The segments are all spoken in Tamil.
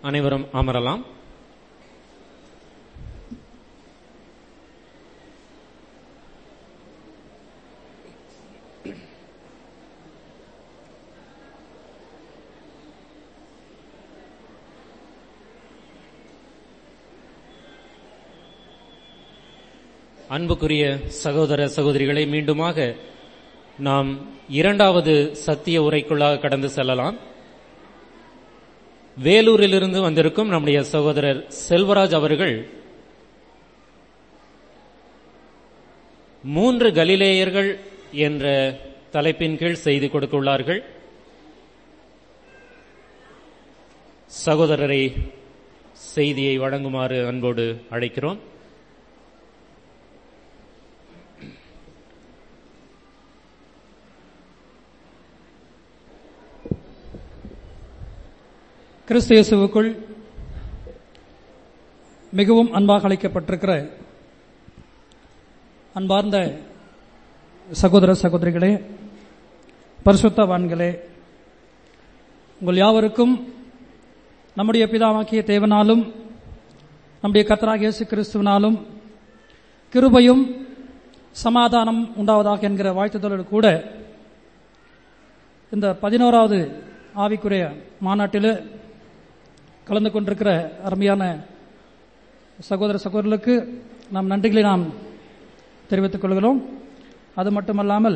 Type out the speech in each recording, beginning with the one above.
அனைவரும் அமரலாம் அன்புக்குரிய சகோதர சகோதரிகளை மீண்டுமாக நாம் இரண்டாவது சத்திய உரைக்குள்ளாக கடந்து செல்லலாம் வேலூரிலிருந்து வந்திருக்கும் நம்முடைய சகோதரர் செல்வராஜ் அவர்கள் மூன்று கலிலேயர்கள் என்ற தலைப்பின் கீழ் செய்து கொடுத்துள்ளார்கள் சகோதரரை செய்தியை வழங்குமாறு அன்போடு அழைக்கிறோம் கிறிஸ்து இயேசுவுக்குள் மிகவும் அன்பாக அழைக்கப்பட்டிருக்கிற அன்பார்ந்த சகோதர சகோதரிகளே பரிசுத்தவான்களே உங்கள் யாவருக்கும் நம்முடைய பிதாவாக்கிய தேவனாலும் நம்முடைய கத்தராக இயேசு கிறிஸ்துவினாலும் கிருபையும் சமாதானம் உண்டாவதாக என்கிற வாழ்த்துதலோடு கூட இந்த பதினோராவது ஆவிக்குரிய மாநாட்டில் கலந்து கொண்டிருக்கிற அருமையான சகோதர சகோதரர்களுக்கு நாம் நன்றிகளை நாம் தெரிவித்துக் கொள்கிறோம் அது மட்டுமல்லாமல்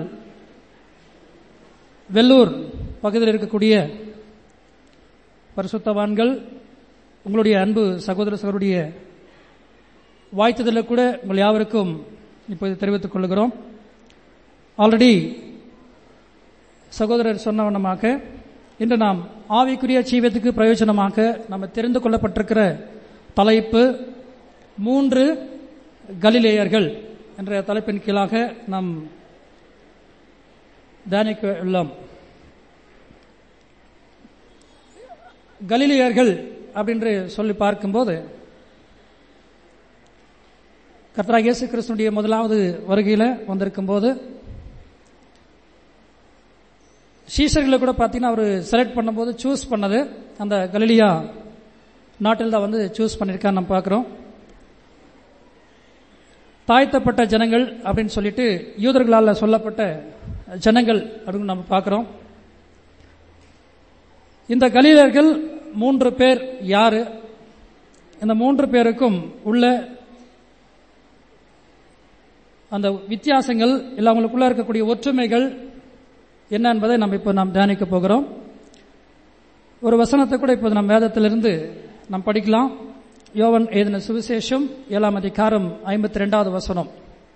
வெள்ளூர் பகுதியில் இருக்கக்கூடிய பரிசுத்தவான்கள் உங்களுடைய அன்பு சகோதர சகோதரிய வாழ்த்துதலில் கூட உங்கள் யாவருக்கும் இப்போது தெரிவித்துக் கொள்கிறோம் ஆல்ரெடி சகோதரர் சொன்ன வண்ணமாக இன்று நாம் ஆவிக்குரிய ஜீவத்துக்கு பிரயோஜனமாக நம்ம தெரிந்து கொள்ளப்பட்டிருக்கிற தலைப்பு மூன்று கலிலேயர்கள் என்ற தலைப்பின் கீழாக நாம் தியானிக்க உள்ளோம் கலிலேயர்கள் அப்படின்று சொல்லி பார்க்கும்போது கர்த்தரா இயேசு கிறிஸ்துடைய முதலாவது வருகையில் வந்திருக்கும் போது சீசர்களை கூட பார்த்தீங்கன்னா அவர் செலக்ட் பண்ணும்போது சூஸ் பண்ணது அந்த கலிலியா நாட்டில் தான் வந்து சூஸ் பண்ணியிருக்கான்னு நம்ம பார்க்குறோம் தாழ்த்தப்பட்ட ஜனங்கள் அப்படின்னு சொல்லிட்டு யூதர்களால் சொல்லப்பட்ட ஜனங்கள் அப்படின்னு நம்ம பார்க்குறோம் இந்த கலீலர்கள் மூன்று பேர் யாரு இந்த மூன்று பேருக்கும் உள்ள அந்த வித்தியாசங்கள் இல்லை அவங்களுக்குள்ள இருக்கக்கூடிய ஒற்றுமைகள் என்ன என்பதை நம்ம இப்போ நாம் தியானிக்க போகிறோம் ஒரு வசனத்தை கூட இப்போது நம் வேதத்திலிருந்து நாம் படிக்கலாம் யோவன் ஏதின சுவிசேஷம் ஏழாம் அதிகாரம் ஐம்பத்தி ரெண்டாவது வசனம்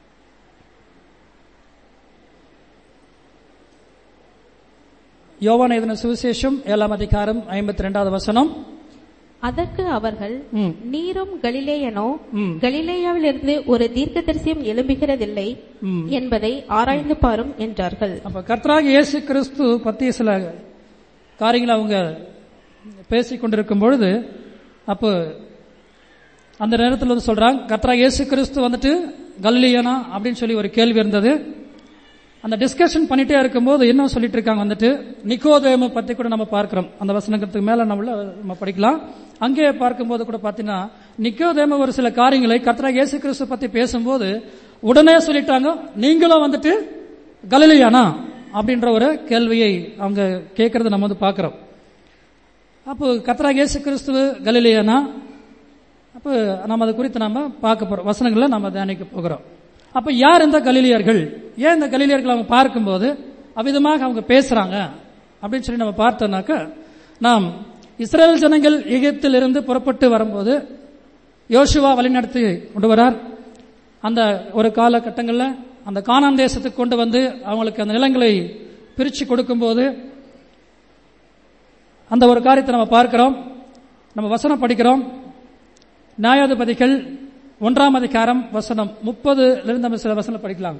யோவான் ஏதின சுவிசேஷம் ஏழாம் அதிகாரம் ஐம்பத்தி ரெண்டாவது வசனம் அதற்கு அவர்கள் ம், நீரும் கலிலேயனோ ம். கலிலேயாவிலிருந்து ஒரு தீர்க்கதரிசியும் எழும்புகிறதில்லை ம். என்பதை ஆராய்ந்து பாரும் என்றார்கள் அப்ப கர்த்தராக இயேசு கிறிஸ்து பத்தி சில காரியங்களை அவங்க பேசிக் கொண்டிருக்கும் பொழுது அப்போ அந்த நேரத்தில் வந்து சொல்றாங்க கர்த்தராக இயேசு கிறிஸ்து வந்துட்டு கலிலியனா அப்படின்னு சொல்லி ஒரு கேள்வி இருந்தது அந்த டிஸ்கஷன் பண்ணிட்டே இருக்கும்போது என்ன சொல்லிட்டு இருக்காங்க வந்துட்டு நிக்கோதேம பத்தி கூட நம்ம பார்க்கிறோம் அந்த வசனத்துக்கு மேல நம்மள நம்ம படிக்கலாம் அங்கே பார்க்கும்போது கூட பாத்தீங்கன்னா நிக்கோதேம ஒரு சில காரியங்களை கர்த்தராக இயேசு கிறிஸ்து பத்தி பேசும்போது உடனே சொல்லிட்டாங்க நீங்களும் வந்துட்டு கலிலியானா அப்படின்ற ஒரு கேள்வியை அவங்க கேட்கறத நம்ம வந்து பார்க்கிறோம் அப்போ கர்த்தராக இயேசு கிறிஸ்துவ கலிலியானா அப்போ நம்ம அது குறித்து நாம பார்க்க போறோம் வசனங்களை நம்ம தியானிக்க போகிறோம் அப்ப யார் இந்த கலிலியர்கள் ஏன் இந்த கலிலியர்கள் அவங்க பார்க்கும்போது அவ்விதமாக அவங்க பேசுறாங்க அப்படின்னு சொல்லி நம்ம பார்த்தோம்னாக்க நாம் இஸ்ரேல் ஜனங்கள் எகிப்திலிருந்து புறப்பட்டு வரும்போது யோசுவா வழிநடத்தி கொண்டு வரார் அந்த ஒரு காலகட்டங்களில் அந்த கானான் தேசத்துக்கு கொண்டு வந்து அவங்களுக்கு அந்த நிலங்களை பிரித்து கொடுக்கும்போது அந்த ஒரு காரியத்தை நம்ம பார்க்கிறோம் நம்ம வசனம் படிக்கிறோம் நியாயாதிபதிகள் ஒன்றாம் அதிகாரம் வசனம் முப்பதுலேருந்து நம்ம சில வசனம் படிக்கலாம்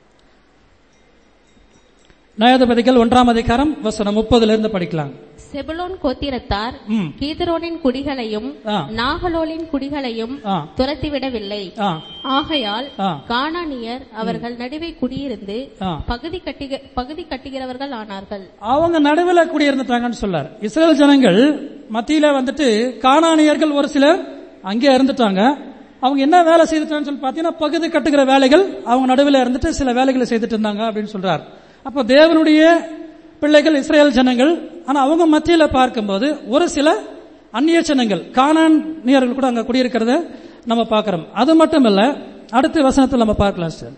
நியாயாதிபதிகள் ஒன்றாம் அதிகாரம் வசனம் முப்பதுலேருந்து படிக்கலாம் செபுலோன் கோத்திரத்தார் ம். கீதரோனின் குடிகளையும் ஆ. நாகலோலின் குடிகளையும் ஆ. துரத்திவிடவில்லை ஆ ஆகையால் ஆ. கானானியர் அவர்கள் நடுவே குடியிருந்து ஆ. பகுதி கட்டுக பகுதி கட்டுகிறவர்கள் ஆனார்கள் அவங்க நடுவில் குடியிருந்துட்டாங்கன்னு சொல்லார் இஸ்ரேல் ஜனங்கள் மத்தியில வந்துட்டு காணானியர்கள் ஒரு சிலர் அங்கே இருந்துட்டாங்க அவங்க என்ன வேலை செய்துட்டாங்கன்னு சொல்லி பார்த்தீங்கன்னா பகுதி கட்டுகிற வேலைகள் அவங்க நடுவில் இருந்துட்டு சில வேலைகளை செய்துட்டு இருந்தாங்க அப்படின்னு சொல்றார் அப்போ தேவனுடைய பிள்ளைகள் இஸ்ரேல் ஜனங்கள் ஆனா அவங்க மத்தியில பார்க்கும்போது ஒரு சில அந்நிய ஜனங்கள் காணானியர்கள் கூட அங்க குடியிருக்கிறத நம்ம பார்க்கிறோம் அது மட்டும் இல்ல அடுத்த வசனத்தில் நம்ம பார்க்கலாம் சார்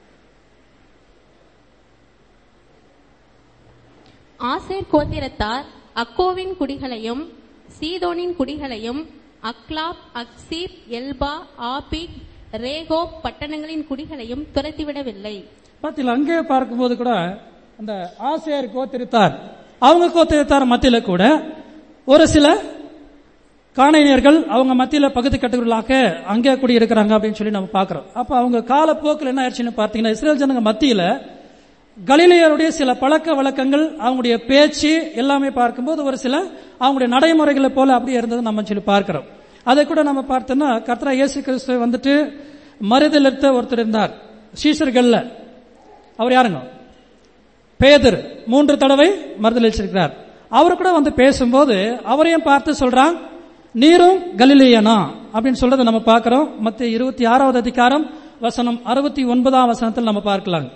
ஆசேர் கோத்திரத்தார் அக்கோவின் குடிகளையும் சீதோனின் குடிகளையும் அக்லாப் அக்சீப் எல்பா ஆபிக் ரேகோப் பட்டணங்களின் குடிகளையும் துரத்திவிடவில்லை பார்த்தீங்களா அங்கே பார்க்கும்போது கூட அந்த ஆசிரியர் கோத்திருத்தார் அவங்க கோத்திருத்தார் மத்தியில கூட ஒரு சில காணையர்கள் அவங்க மத்தியில பகுதி கட்டுகளாக அங்கே கூடி இருக்கிறாங்க அப்படின்னு சொல்லி நம்ம பார்க்கிறோம் அப்ப அவங்க காலப்போக்கில் என்ன ஆயிடுச்சுன்னு பார்த்தீங்கன்னா இஸ்ரேல் ஜனங்க மத்தியில கலிலேயருடைய சில பழக்க வழக்கங்கள் அவங்களுடைய பேச்சு எல்லாமே பார்க்கும்போது ஒரு சில அவங்களுடைய நடைமுறைகளை போல அப்படியே இருந்தது நம்ம சொல்லி பார்க்கிறோம் அதை கூட நம்ம பார்த்தோம்னா கர்த்தரா இயேசு கிறிஸ்து வந்துட்டு மறுதலித்த ஒருத்தர் இருந்தார் சீசர்கள்ல அவர் யாருங்க பேதர் மூன்று தடவை மறுதளிச்சிருக்கிறார் அவர் கூட வந்து பேசும்போது அவரையும் பார்த்து சொல்றான் நீரும் கலிலேயனா அப்படின்னு சொல்றதை நம்ம பார்க்கிறோம் மத்திய இருபத்தி ஆறாவது அதிகாரம் வசனம் அறுபத்தி ஒன்பதாம் வசனத்தில் நம்ம பார்க்கலாம்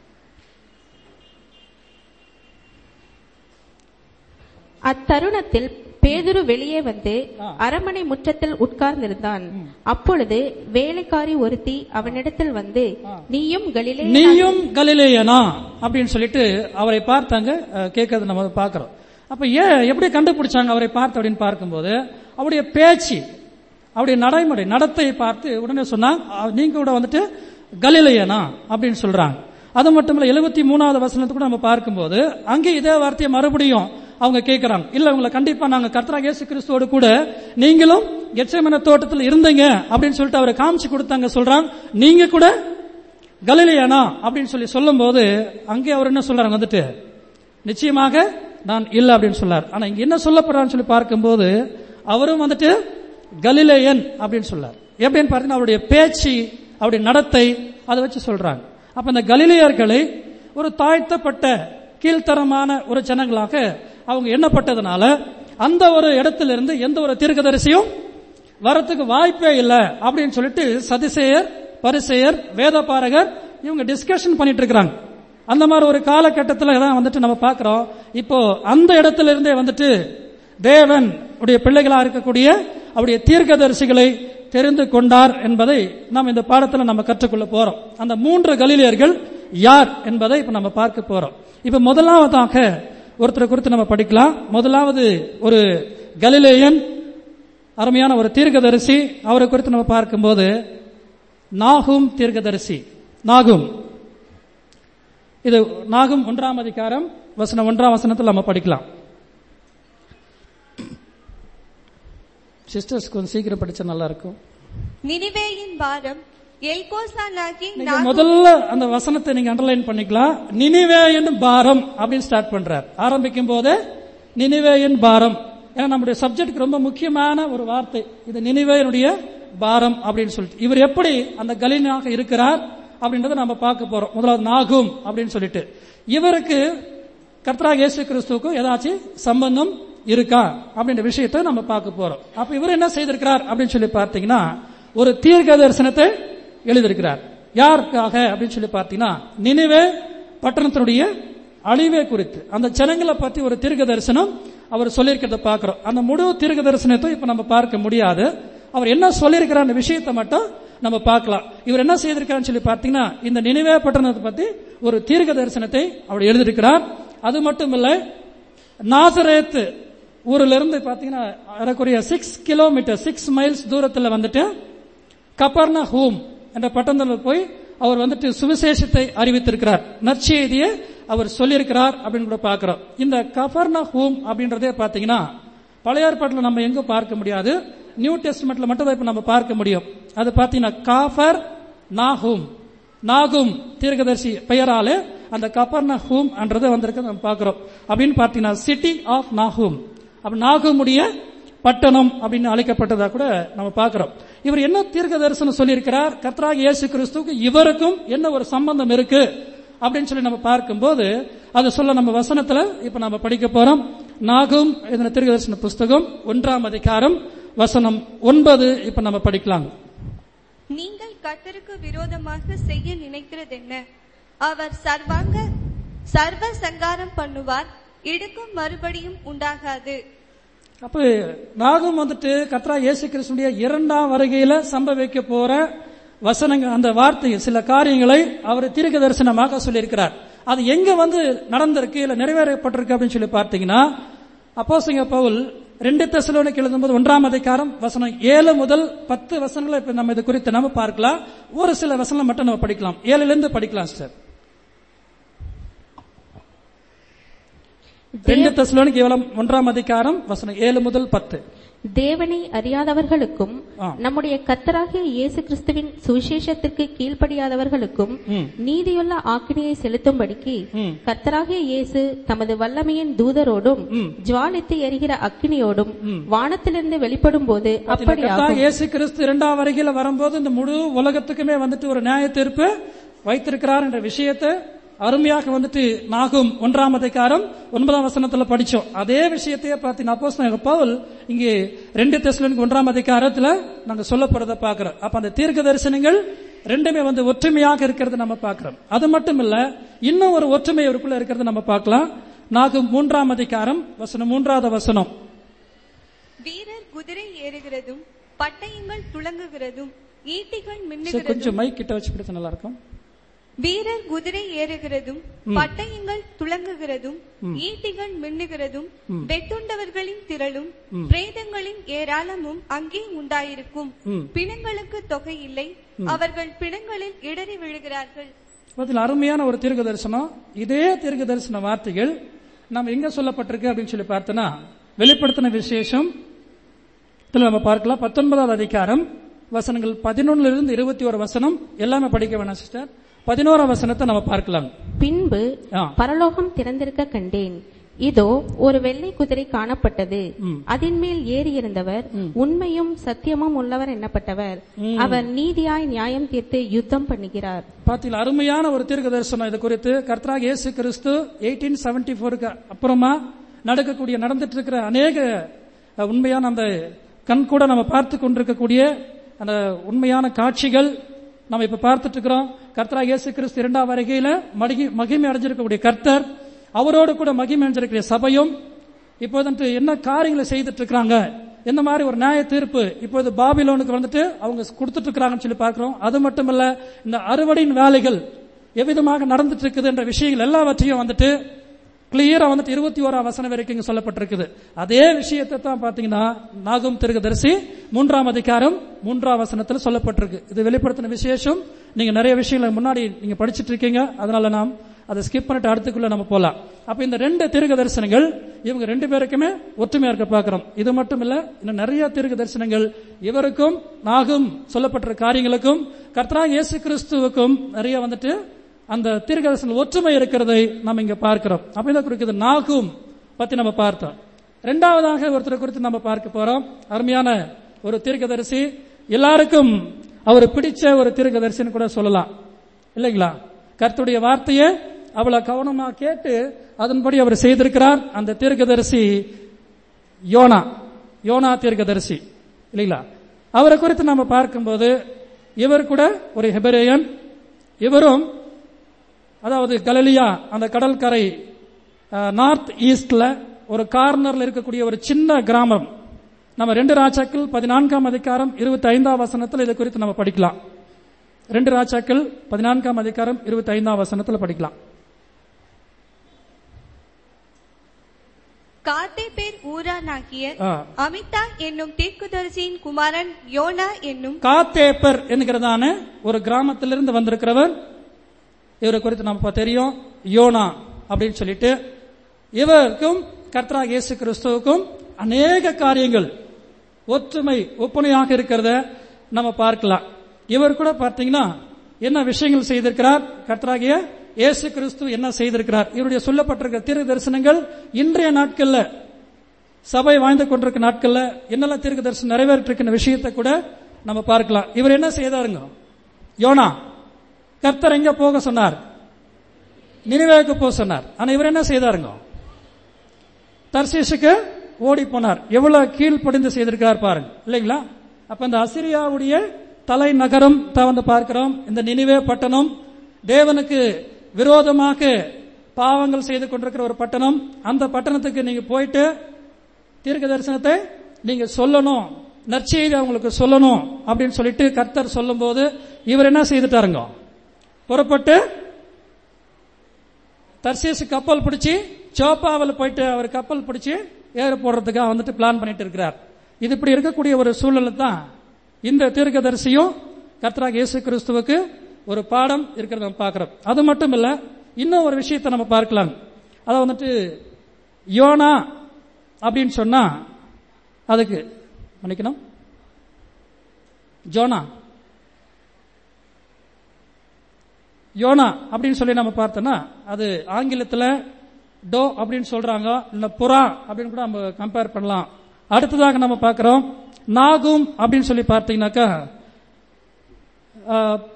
அத்தருணத்தில் பேதுரு வெளியே வந்து அரண்மனை முற்றத்தில் உட்கார்ந்திருந்தான் அப்பொழுது வேலைக்காரி ஒருத்தி அவனிடத்தில் வந்து நீயும் கலிலே நீயும் கலிலேயனா அப்படின்னு சொல்லிட்டு அவரை பார்த்தாங்க அஹ், கேட்கறத நம்ம பார்க்கிறோம் அப்ப ஏன் எப்படி கண்டுபிடிச்சாங்க அவரை பார்த்து அப்படின்னு பார்க்கும்போது அவருடைய பேச்சு அவருடைய நடைமுறை நடத்தை பார்த்து உடனே சொன்னாங்க "அஹ், நீங்க கூட வந்துட்டு கலிலேயனா அப்படின்னு சொல்றாங்க அது மட்டும் இல்ல எழுபத்தி மூணாவது வசனத்தை கூட நம்ம பார்க்கும்போது அங்கே இதே வார்த்தையை மறுபடியும் அவங்க கேட்கறாங்க இல்ல உங்களை கண்டிப்பா நாங்க கர்த்தராக இயேசு கிறிஸ்துவோடு கூட நீங்களும் எச்சமன தோட்டத்தில் இருந்தீங்க அப்படின்னு சொல்லிட்டு அவரை காமிச்சு கொடுத்தாங்க சொல்றாங்க நீங்க கூட கலிலேயானா அப்படின்னு சொல்லி சொல்லும்போது அங்கே அவர் என்ன சொல்றாங்க வந்துட்டு நிச்சயமாக நான் இல்ல அப்படின்னு சொல்லார் ஆனா இங்க என்ன சொல்லப்படுறான்னு சொல்லி பார்க்கும்போது அவரும் வந்துட்டு கலிலேயன் அப்படின்னு சொல்லார் எப்படின்னு பார்த்தீங்கன்னா அவருடைய பேச்சு அவருடைய நடத்தை அதை வச்சு சொல்றாங்க அப்ப இந்த கலிலேயர்களை ஒரு தாழ்த்தப்பட்ட கீழ்த்தரமான ஒரு ஜனங்களாக அவங்க எண்ணப்பட்டதுனால அந்த ஒரு இடத்துல இருந்து எந்த ஒரு தீர்க்கதரிசியும் வரத்துக்கு வாய்ப்பே இல்லை அப்படின்னு சொல்லிட்டு சதிசேயர் பரிசெயர் வேதபாரகர் இவங்க டிஸ்கஷன் பண்ணிட்டு இருக்கிறாங்க அந்த மாதிரி ஒரு காலகட்டத்தில் தான் வந்துட்டு நம்ம பார்க்கிறோம் இப்போ அந்த இடத்துல இருந்தே வந்துட்டு தேவன் உடைய பிள்ளைகளா இருக்கக்கூடிய அவருடைய தீர்க்கதரிசிகளை தெரிந்து கொண்டார் என்பதை நாம் இந்த பாடத்தில் நம்ம கற்றுக்கொள்ள போறோம் அந்த மூன்று கலிலியர்கள் யார் என்பதை இப்ப நம்ம பார்க்க போறோம் இப்ப முதலாவதாக ஒருத்தரை குறித்து நம்ம படிக்கலாம் முதலாவது ஒரு கலிலேயன் அருமையான ஒரு தீர்க்கதரிசி அவரை குறித்து நம்ம பார்க்கும்போது நாகும் தீர்க்கதரிசி நாகும் இது நாகும் ஒன்றாம் அதிகாரம் வசனம் ஒன்றாம் வசனத்தில் நம்ம படிக்கலாம் சிஸ்டர்ஸ் கொஞ்சம் சீக்கிரம் படிச்சா நல்லா இருக்கும் நினிவேயின் பாரம் எல்கோசானாகி நீங்க முதல்ல அந்த வசனத்தை நீங்க அண்டர்லைன் பண்ணிக்கலாம் நினிவேயின் பாரம் அப்படின்னு ஸ்டார்ட் பண்றார் ஆரம்பிக்கும் போது நினிவேயின் பாரம் ஏன்னா நம்முடைய சப்ஜெக்ட் ரொம்ப முக்கியமான ஒரு வார்த்தை இது நினிவேயனுடைய பாரம் அப்படின்னு சொல்லிட்டு இவர் எப்படி அந்த கலீனாக இருக்கிறார் அப்படின்றத நம்ம பார்க்க போறோம் முதலாவது நாகும் அப்படின்னு சொல்லிட்டு இவருக்கு கர்த்தராக இயேசு கிறிஸ்துவுக்கும் ஏதாச்சும் சம்பந்தம் இருக்கா அப்படின்ற விஷயத்தை நம்ம பார்க்க போறோம் அப்ப இவர் என்ன செய்திருக்கிறார் அப்படின்னு சொல்லி பார்த்தீங்கன்னா ஒரு தீர்க்க தரிசனத்தை எழுதியிருக்கிறார் யாருக்காக அப்படின்னு சொல்லி பார்த்தீங்கன்னா நினைவே பட்டணத்தினுடைய அழிவே குறித்து அந்த ஜனங்களை பத்தி ஒரு தீர்க்க தரிசனம் அவர் சொல்லியிருக்கிறத பார்க்கிறோம் அந்த முழு தீர்க்க தரிசனத்தை இப்ப நம்ம பார்க்க முடியாது அவர் என்ன சொல்லியிருக்கிறார் அந்த விஷயத்தை மட்டும் நம்ம பார்க்கலாம் இவர் என்ன செய்திருக்காருன்னு சொல்லி பார்த்தீங்கன்னா இந்த நினைவே பட்டணத்தை பத்தி ஒரு தீர்க்க தரிசனத்தை அவர் எழுதியிருக்கிறார் அது மட்டும் இல்லை நாசரேத்து ஊர்ல இருந்து பாத்தீங்கன்னா ஏறக்குறைய சிக்ஸ் கிலோமீட்டர் சிக்ஸ் மைல்ஸ் தூரத்தில் வந்துட்டு கப்பர்னா ஹூம் என்ற பட்டணத்தில் போய் அவர் வந்துட்டு சுவிசேஷத்தை அறிவித்திருக்கிறார் நற்செய்தியை அவர் சொல்லியிருக்கிறார் அப்படின்னு கூட பார்க்கிறோம் இந்த கபர்னா ஹூம் அப்படின்றதே பாத்தீங்கன்னா பழைய ஏற்பாட்டில் நம்ம எங்க பார்க்க முடியாது நியூ டெஸ்ட்மெண்ட்ல மட்டும் தான் இப்ப நம்ம பார்க்க முடியும் அது பாத்தீங்கன்னா காஃபர் நாஹூம் நாகும் தீர்க்கதரிசி பெயராலே அந்த கபர்னா ஹூம் என்றது வந்திருக்கு நம்ம பார்க்கிறோம் அப்படின்னு பார்த்தீங்கன்னா சிட்டி ஆஃப் நாகூம் அப்ப நாகூமுடைய பட்டணம் அப்படின்னு அழைக்கப்பட்டதா கூட நம்ம பார்க்கிறோம் இவர் என்ன தீர்க்க தரிசனம் சொல்லியிருக்கிறார் கத்ராக இயேசு கிறிஸ்துவுக்கு இவருக்கும் என்ன ஒரு சம்பந்தம் இருக்கு அப்படின்னு சொல்லி நம்ம பார்க்கும்போது அதை சொல்ல நம்ம வசனத்துல இப்ப நம்ம படிக்க போறோம் நாகும் எழுதின தீர்க்கதரிசன புஸ்தகம் ஒன்றாம் அதிகாரம் வசனம் ஒன்பது இப்ப நம்ம படிக்கலாம் நீங்கள் கர்த்தருக்கு விரோதமாக செய்ய நினைக்கிறதென்ன அவர் சர்வாங்க சர்வ சங்காரம் பண்ணுவார் இடுக்கும் மறுபடியும் உண்டாகாது அப்ப நாகும் வந்துட்டு கத்ரா இயேசு கிறிஸ்துடைய இரண்டாம் வருகையில சம்பவிக்க போற வசனங்கள் அந்த வார்த்தை சில காரியங்களை அவர் தீர்க்க தரிசனமாக சொல்லியிருக்கிறார் அது எங்க வந்து நடந்திருக்கு இல்ல நிறைவேறப்பட்டிருக்கு அப்படின்னு சொல்லி பார்த்தீங்கன்னா அப்போஸ்தலங்க பவுல் ரெண்டு தெசலோனிக்கு எழுதும்போது ஒன்றாம் அதிகாரம் வசனம் ஏழு முதல் பத்து வசனங்களை இப்ப நம்ம இது குறித்து நம்ம பார்க்கலாம் ஒரு சில வசனம் மட்டும் நம்ம படிக்கலாம் ஏழுல இருந்து படிக்கலாம் சார் ரெண்டு தெசலோனிக்கு எவ்வளவு ஒன்றாம் அதிகாரம் வசனம் ஏழு முதல் பத்து தேவனை அறியாதவர்களுக்கும் ஆ. நம்முடைய கர்த்தராகிய இயேசு கிறிஸ்துவின் சுவிசேஷத்திற்கு கீழ்ப்படியாதவர்களுக்கும் ம். நீதியுள்ள ஆக்கினையை செலுத்தும்படிக்கு ம். கர்த்தராகிய இயேசு தமது வல்லமையின் தூதரோடும் ம். ஜுவாலித்து எரிகிற அக்கினியோடும் வானத்திலிருந்து வெளிப்படும் போது அப்படி கர்த்தா இயேசு கிறிஸ்து இரண்டாம் வருகையில வரும்போது இந்த முழு உலகத்துக்குமே வந்துட்டு ஒரு நியாய தீர்ப்பு வைத்திருக்கிறார் என்ற விஷயத்தை அருமையாக வந்துட்டு நாகும் ஒன்றாம் அதிகாரம் ஒன்பதாம் வசனத்துல படிச்சோம் அதே விஷயத்தையே பார்த்தீங்கன்னா அப்போஸ்தலன் பவுல் இங்கே ரெண்டு தெசலோனிக்கு ஒன்றாம் அதிகாரத்துல நாங்க சொல்லப்படுறத பாக்குறோம் அப்ப அந்த தீர்க்க தரிசனங்கள் ரெண்டுமே வந்து ஒற்றுமையாக இருக்கிறது நம்ம பார்க்கிறோம் அது மட்டும் இல்ல இன்னும் ஒரு ஒற்றுமை அவருக்குள்ள இருக்கிறது நம்ம பார்க்கலாம் நாகும் மூன்றாம் அதிகாரம் வசனம் மூன்றாவது வசனம் வீரர் குதிரை ஏறுகிறதும் பட்டயங்கள் துளங்குகிறதும் ஈட்டிகள் சரி, மின்னுகிறதும் கொஞ்சம் மைக் கிட்ட வச்சு பிடிச்சா நல்லா இருக்கும் வீரர் குதிரை ஏறுகிறதும் பட்டயங்கள் துளங்குகிறதும் ஈட்டிகள் மின்னுகிறதும் வெட்டுண்டவர்களின் திரளும் பிரேதங்களின் ஏராளமும் அங்கே உண்டாயிருக்கும் பிணங்களுக்கு தொகை இல்லை அவர்கள் பிணங்களில் இடறி விழுகிறார்கள் அதில் அருமையான ஒரு தீர்க்க தரிசனம் இதே தீர்க்க தரிசன வார்த்தைகள் நம்ம எங்க சொல்லப்பட்டிருக்கு அப்படின்னு சொல்லி பார்த்தோன்னா வெளிப்படுத்தின விசேஷம் இதுல நம்ம பார்க்கலாம் பத்தொன்பதாவது அதிகாரம் வசனங்கள் பதினொன்னுல இருந்து இருபத்தி ஒரு வசனம் எல்லாமே படிக்க வேணாம் சிஸ்டர் பதினோராம் வசனத்தை நம்ம பார்க்கலாம் பின்பு ஆ. பரலோகம் திறந்திருக்க கண்டேன் இதோ ஒரு வெள்ளை குதிரை காணப்பட்டது அதன் மேல் ஏறி இருந்தவர் உண்மையும் சத்தியமும் உள்ளவர் என்னப்பட்டவர் அவர் நீதியாய் நியாயம் தீர்த்து யுத்தம் பண்ணுகிறார் பாத்தீங்களா அருமையான ஒரு தீர்க்க தரிசனம் இது குறித்து கர்த்தராக இயேசு கிறிஸ்து எயிட்டீன் செவன்டி ஃபோருக்கு அப்புறமா நடக்கக்கூடிய நடந்துட்டு இருக்கிற அநேக அஹ், உண்மையான அந்த கண் கூட நம்ம பார்த்து கொண்டிருக்கக்கூடிய அந்த உண்மையான காட்சிகள் நம்ம இப்ப பார்த்துட்டு இருக்கிறோம் கர்த்தராக இயேசு கிறிஸ்து இரண்டாம் வருகையில மகிமை மகிமை அடைஞ்சிருக்கக்கூடிய கர்த்தர் அவரோடு கூட மகிமை அடைஞ்சிருக்கிற சபையும் இப்போது என்ன காரியங்களை செய்துட்டு இருக்கிறாங்க இந்த மாதிரி ஒரு நியாய தீர்ப்பு இப்போது பாபிலோனுக்கு வந்துட்டு அவங்க கொடுத்துட்டு இருக்கிறாங்கன்னு சொல்லி பார்க்கிறோம் அது மட்டும் இல்ல இந்த அறுவடையின் வேலைகள் எவ்விதமாக நடந்துட்டு இருக்குது என்ற விஷயங்கள் எல்லாவற்றையும் வந்துட்டு கிளியரா வந்துட்டு இருபத்தி ஓராம் வசனம் வரைக்கும் இங்க சொல்லப்பட்டிருக்குது அதே விஷயத்தை தான் பாத்தீங்கன்னா நாகும் திருகதரிசி மூன்றாம் அதிகாரம் மூன்றாம் வசனத்துல சொல்லப்பட்டிருக்கு இது வெளிப்படுத்தின விசேஷம் நீங்க நிறைய விஷயங்களை முன்னாடி நீங்க படிச்சிட்டு இருக்கீங்க அதனால நாம் அதை ஸ்கிப் பண்ணிட்டு அடுத்துக்குள்ள நம்ம போலாம் அப்ப இந்த ரெண்டு தீர்க்க தரிசனங்கள் இவங்க ரெண்டு பேருக்குமே ஒற்றுமையா இருக்க பார்க்கிறோம் இது மட்டும் இல்ல இன்னும் நிறைய தீர்க்க தரிசனங்கள் இவருக்கும் நாகும் சொல்லப்பட்ட காரியங்களுக்கும் கர்த்தரா இயேசு கிறிஸ்துவுக்கும் நிறைய வந்துட்டு அந்த தீர்க்க தரிசன ஒற்றுமை இருக்கிறதை நம்ம இங்க பார்க்கிறோம் அப்ப இதை குறிக்கிறது நாகும் பத்தி நம்ம பார்த்தோம் இரண்டாவதாக ஒருத்தரை குறித்து நம்ம பார்க்க போறோம் அருமையான ஒரு தீர்க்கதரிசி எல்லாருக்கும் அவர் பிடிச்ச ஒரு தீர்க்கதரிசின்னு கூட சொல்லலாம் இல்லைங்களா கர்த்தருடைய வார்த்தையை அவ்வளவு கவனமா கேட்டு அதன்படி அவர் செய்திருக்கிறார் அந்த தீர்க்கதரிசி யோனா யோனா தீர்க்கதரிசி இல்லைங்களா அவரை குறித்து நம்ம பார்க்கும்போது இவர் கூட ஒரு ஹெபரேயன் இவரும் அதாவது கலலியா அந்த கடற்கரை நார்த் ஈஸ்ட்ல ஒரு கார்னர்ல இருக்கக்கூடிய ஒரு சின்ன கிராமம் நம்ம ரெண்டு ராஜாக்கள் பதினான்காம் அதிகாரம் இருபத்தி ஐந்தாம் வசனத்தில் இதை குறித்து நம்ம படிக்கலாம் ரெண்டு ராஜாக்கள் பதினான்காம் அதிகாரம் இருபத்தி ஐந்தாம் வசனத்தில் படிக்கலாம் காத்தே பேர் ஊரானாகிய ஆ. அமிதா என்னும் தீர்க்குதரிசியின் குமாரன் யோனா என்னும் காத்தேப்பர் என்கிறதான ஒரு கிராமத்திலிருந்து வந்திருக்கிறவர் இவரை குறித்து நம்ம தெரியும் யோனா அப்படின்னு சொல்லிட்டு இவருக்கும் கர்த்தரா இயேசு கிறிஸ்துவுக்கும் அநேக காரியங்கள் ஒற்றுமை ஒப்புமையாக இருக்கிறத நம்ம பார்க்கலாம் இவர் கூட பார்த்தீங்கன்னா என்ன விஷயங்கள் செய்திருக்கிறார் கர்த்தராகிய இயேசு கிறிஸ்து என்ன செய்திருக்கிறார் இவருடைய சொல்லப்பட்டிருக்கிற தீர்க்க தரிசனங்கள் இன்றைய நாட்கள்ல சபை வாழ்ந்து கொண்டிருக்க நாட்கள்ல என்னெல்லாம் தீர்க்க தரிசனம் நிறைவேற்றிருக்கிற விஷயத்தை கூட நம்ம பார்க்கலாம் இவர் என்ன செய்தாருங்க யோனா கர்த்தர் எங்க போக சொன்னார் நினைவேக்கு போக சொன்னார் ஆனா இவர் என்ன செய்தாருங்க தர்சீசுக்கு ஓடி போனார் எவ்வளவு கீழ்ப்படிந்து செய்திருக்கார் பாருங்க இல்லைங்களா அப்ப இந்த அசிரியாவுடைய தலைநகரம் தான் வந்து பார்க்கிறோம் இந்த நினைவே பட்டணம் தேவனுக்கு விரோதமாக பாவங்கள் செய்து கொண்டிருக்கிற ஒரு பட்டணம் அந்த பட்டணத்துக்கு நீங்க போயிட்டு தீர்க்க தரிசனத்தை நீங்க சொல்லணும் நற்செய்தி அவங்களுக்கு சொல்லணும் அப்படின்னு சொல்லிட்டு கர்த்தர் சொல்லும்போது இவர் என்ன செய்துட்டாருங்க புறப்பட்டு தர்சீசு கப்பல் பிடிச்சி சோப்பாவில் போயிட்டு அவர் கப்பல் பிடிச்சி ஏற போடுறதுக்காக வந்துட்டு பிளான் பண்ணிட்டு இருக்கிறார் இது இப்படி இருக்கக்கூடிய ஒரு சூழ்நிலை தான் இந்த தீர்க்கதரிசியும் கர்த்தராக இயேசு கிறிஸ்துவுக்கு ஒரு பாடம் இருக்கிறத நம்ம பார்க்கிறோம் அது மட்டும் இல்ல இன்னும் ஒரு விஷயத்தை நம்ம பார்க்கலாம் அதை வந்துட்டு யோனா அப்படின்னு சொன்னா அதுக்கு மன்னிக்கணும் ஜோனா யோனா அப்படின்னு சொல்லி நம்ம பார்த்தோம்னா அது ஆங்கிலத்தில் டோ அப்படின்னு சொல்றாங்க இல்ல புறா அப்படின்னு கூட நம்ம கம்பேர் பண்ணலாம் அடுத்ததாக நம்ம பார்க்கிறோம் நாகும் அப்படின்னு சொல்லி பார்த்தீங்கன்னாக்கா ஆஹ்,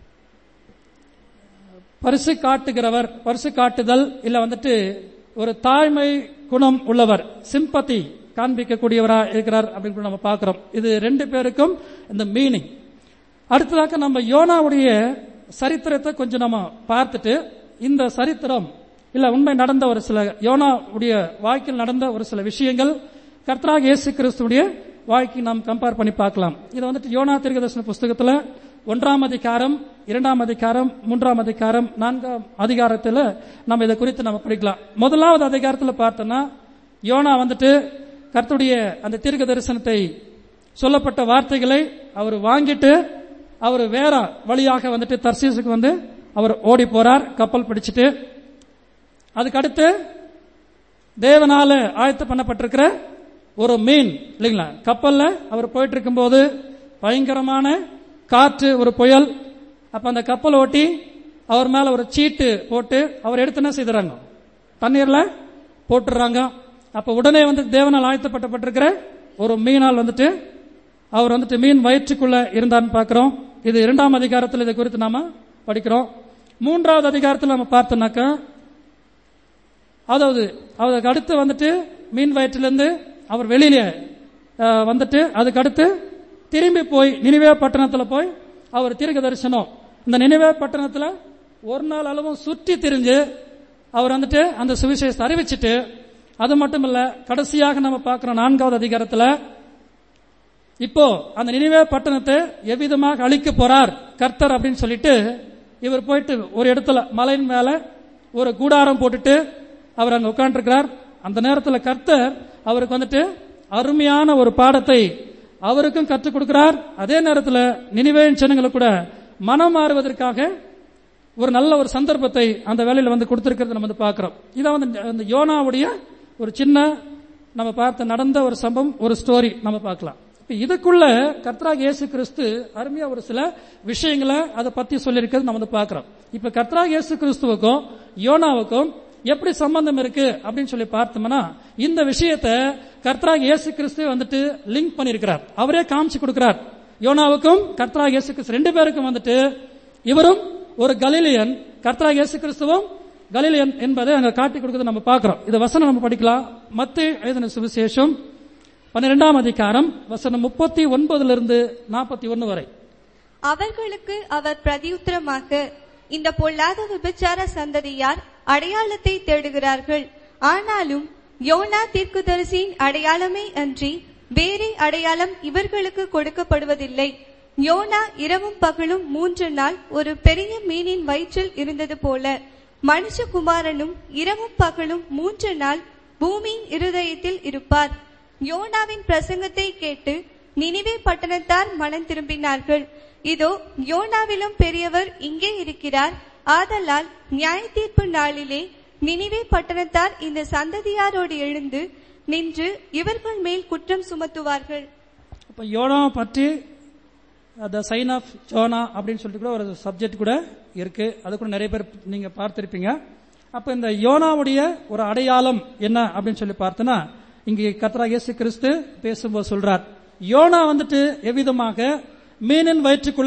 பரிசு காட்டுகிறவர் பரிசு காட்டுதல் இல்ல வந்துட்டு ஒரு தாய்மை குணம் உள்ளவர் சிம்பத்தி காண்பிக்கக்கூடியவரா இருக்கிறார் அப்படின்னு கூட நம்ம பார்க்கிறோம் இது ரெண்டு பேருக்கும் இந்த மீனிங் அடுத்ததாக நம்ம யோனாவுடைய சரித்திரத்தை கொஞ்சம் நம்ம பார்த்துட்டு இந்த சரித்திரம் இல்ல உண்மை நடந்த ஒரு சில யோனாவுடைய வாழ்க்கையில் நடந்த ஒரு சில விஷயங்கள் கர்த்தராக இயேசு கிறிஸ்துடைய வாழ்க்கை நாம் கம்பேர் பண்ணி பார்க்கலாம் இது வந்துட்டு யோனா தீர்க்கதர்சன புஸ்தகத்துல ஒன்றாம் அதிகாரம் இரண்டாம் அதிகாரம் மூன்றாம் அதிகாரம் நான்காம் அதிகாரத்துல நம்ம இதை குறித்து நம்ம படிக்கலாம் முதலாவது அதிகாரத்துல பார்த்தோம்னா யோனா வந்துட்டு கர்த்தருடைய அந்த தீர்க்க தரிசனத்தை சொல்லப்பட்ட வார்த்தைகளை அவர் வாங்கிட்டு அவர் வேற வழியாக வந்துட்டு தர்சீசுக்கு வந்து அவர் ஓடி போறார் கப்பல் பிடிச்சிட்டு அதுக்கு அடுத்து தேவனால ஆயத்த பண்ணப்பட்டிருக்கிற ஒரு மீன் இல்லைங்களா கப்பல்ல அவர் போயிட்டு இருக்கும்போது பயங்கரமான காற்று ஒரு புயல் அப்ப அந்த கப்பல் ஓட்டி அவர் மேல ஒரு சீட்டு போட்டு அவர் எடுத்து என்ன செய்துறாங்க தண்ணீர்ல போட்டுறாங்க அப்ப உடனே வந்து தேவனால் ஆயத்தப்பட்டப்பட்டிருக்கிற ஒரு மீனால் வந்துட்டு அவர் வந்துட்டு மீன் வயிற்றுக்குள்ள இருந்தான்னு பார்க்கிறோம் இது இரண்டாம் அதிகாரத்தில் இதை குறித்து நாம படிக்கிறோம் மூன்றாவது அதிகாரத்தில் நம்ம பார்த்தோம்னாக்கா அதாவது அவருக்கு அடுத்து வந்துட்டு மீன் வயிற்றிலிருந்து அவர் வெளியில அஹ், வந்துட்டு அதுக்கு அடுத்து திரும்பி போய் நினைவே பட்டணத்துல போய் அவர் தீர்க்க தரிசனம் இந்த நினைவே பட்டணத்துல ஒரு நாள் அளவும் சுற்றி திரிஞ்சு அவர் வந்துட்டு அந்த சுவிசேஷத்தை அறிவிச்சிட்டு அது மட்டும் இல்ல கடைசியாக நம்ம பார்க்கிறோம் நான்காவது அதிகாரத்துல இப்போ அந்த நினைவே பட்டணத்தை எவ்விதமாக அழிக்க போறார் கர்த்தர் அப்படின்னு சொல்லிட்டு இவர் போயிட்டு ஒரு இடத்துல மலையின் மேல ஒரு கூடாரம் போட்டுட்டு அவர் அங்க உட்கார்ந்துருக்கிறார் அந்த நேரத்துல கர்த்தர் அவருக்கு வந்துட்டு அருமையான ஒரு பாடத்தை அவருக்கும் கற்றுக் கொடுக்கிறார் அதே நேரத்துல நினைவேன் ஜனங்களுக்கு கூட மனம் மாறுவதற்காக ஒரு நல்ல ஒரு சந்தர்ப்பத்தை அந்த வேலையில வந்து கொடுத்திருக்கிறது நம்ம வந்து பார்க்கிறோம் இதான் வந்து அந்த யோனாவுடைய ஒரு சின்ன நம்ம பார்த்த நடந்த ஒரு சம்பவம் ஒரு ஸ்டோரி நம்ம பார்க்கலாம் இப்ப இதுக்குள்ள கர்த்தராக இயேசு கிறிஸ்து அருமையா ஒரு சில விஷயங்களை அதை பத்தி சொல்லியிருக்கிறது நம்ம வந்து பார்க்கிறோம் இப்ப கர்த்தராக இயேசு கிறிஸ்துவுக்கும் யோனாவுக்கும் எப்படி சம்பந்தம் இருக்கு அப்படின்னு சொல்லி பார்த்தோம்னா இந்த விஷயத்தை கர்த்தராக இயேசு கிறிஸ்து வந்துட்டு லிங்க் பண்ணியிருக்கிறார் அவரே காமிச்சு கொடுக்கிறார் யோனாவுக்கும் கர்த்தராக இயேசு கிறிஸ்து ரெண்டு பேருக்கும் வந்துட்டு இவரும் ஒரு கலிலியன் கர்த்தராக இயேசு கிறிஸ்துவும் கலிலியன் என்பதை அங்க காட்டி கொடுக்கிறது நம்ம பார்க்கிறோம் இது வசனம் நம்ம படிக்கலாம் மத்திய எழுதின சுவிசேஷம் பன்னிரெண்டாம் அதிகாரம் வசனம் முப்பத்தி ஒன்பதுல இருந்து நாற்பத்தி ஒன்னு வரை அவர்களுக்கு அவர் பிரதியுத்தரமாக இந்த பொல்லாத விபச்சார சந்ததியார் அடையாளத்தை தேடுகிறார்கள் ஆனாலும் யோனா தீர்க்குதரிசியின் அடையாளமே அன்றி வேறே அடையாளம் இவர்களுக்கு கொடுக்கப்படுவதில்லை யோனா இரவும் பகலும் மூன்று நாள் ஒரு பெரிய மீனின் வயிற்றில் இருந்தது போல மனுஷகுமாரனும் இரவும் பகலும் மூன்று நாள் பூமியின் இருதயத்தில் இருப்பார் யோனாவின் பிரசங்கத்தை கேட்டு நினிவே பட்டணத்தார் மனம் திரும்பினார்கள் இதோ யோனாவிலும் பெரியவர் இங்கே இருக்கிறார் ஆதலால் நியாய தீர்ப்பு நாளிலே நினிவே பட்டணத்தார் இந்த சந்ததியாரோடு எழுந்து நின்று இவர்கள் மேல் குற்றம் சுமத்துவார்கள் அப்ப யோனா பற்றி த சைன் ஆஃப் ஜோனா அப்படின்னு சொல்லிட்டு கூட ஒரு சப்ஜெக்ட் கூட இருக்கு அது கூட நிறைய பேர் நீங்க பார்த்திருப்பீங்க அப்ப இந்த யோனாவுடைய ஒரு அடையாளம் என்ன அப்படின்னு சொல்லி பார்த்தோன்னா இங்கே கத்ரா இயேசு கிறிஸ்து பேசும்போது சொல்றார் யோனா வந்துட்டு எவ்விதமாக மீனின் வயிற்றுக்குள்ள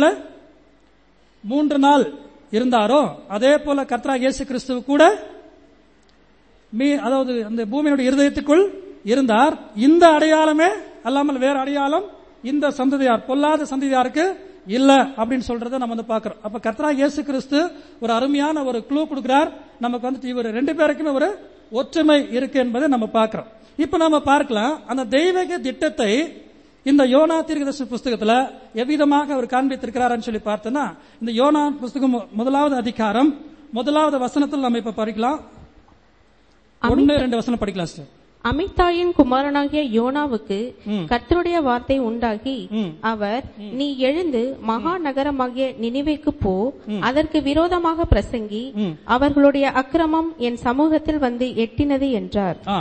மூன்று நாள் இருந்தாரோ அதே போல கத்ரா இயேசு கிறிஸ்துவ கூட மீ அதாவது அந்த பூமியினுடைய இருதயத்துக்குள் இருந்தார் இந்த அடையாளமே அல்லாமல் வேற அடையாளம் இந்த சந்ததியார் பொல்லாத சந்ததியாருக்கு இல்ல அப்படின்னு சொல்றத நம்ம வந்து பாக்குறோம் அப்ப கர்த்தரா இயேசு கிறிஸ்து ஒரு அருமையான ஒரு க்ளூ கொடுக்கிறார் நமக்கு வந்து இவர் ரெண்டு பேருக்குமே ஒரு ஒற்றுமை இருக்கு என்பதை நம்ம பார்க்கிறோம் இப்ப நம்ம பார்க்கலாம் அந்த தெய்வீக திட்டத்தை இந்த யோனா தீர்க்கதரிசி புஸ்தகத்துல எவ்விதமாக அவர் காண்பித்திருக்கிறார்னு சொல்லி பார்த்தோன்னா இந்த யோனா புஸ்தகம் மு- முதலாவது அதிகாரம் முதலாவது வசனத்தில் நம்ம இப்ப படிக்கலாம் ஒன்னு ரெண்டு வசனம் படிக்கலாம் sister. அமித்தாயின் குமாரனாகிய யோனாவுக்கு கர்த்தருடைய வார்த்தை உண்டாகி ம். அவர் நீ எழுந்து மகா நகரமாகிய நினிவேக்கு போ அதற்கு விரோதமாக பிரசங்கி ம். அவர்களுடைய அக்கிரமம் என் சமூகத்தில் வந்து எட்டினது என்றார் ஆ.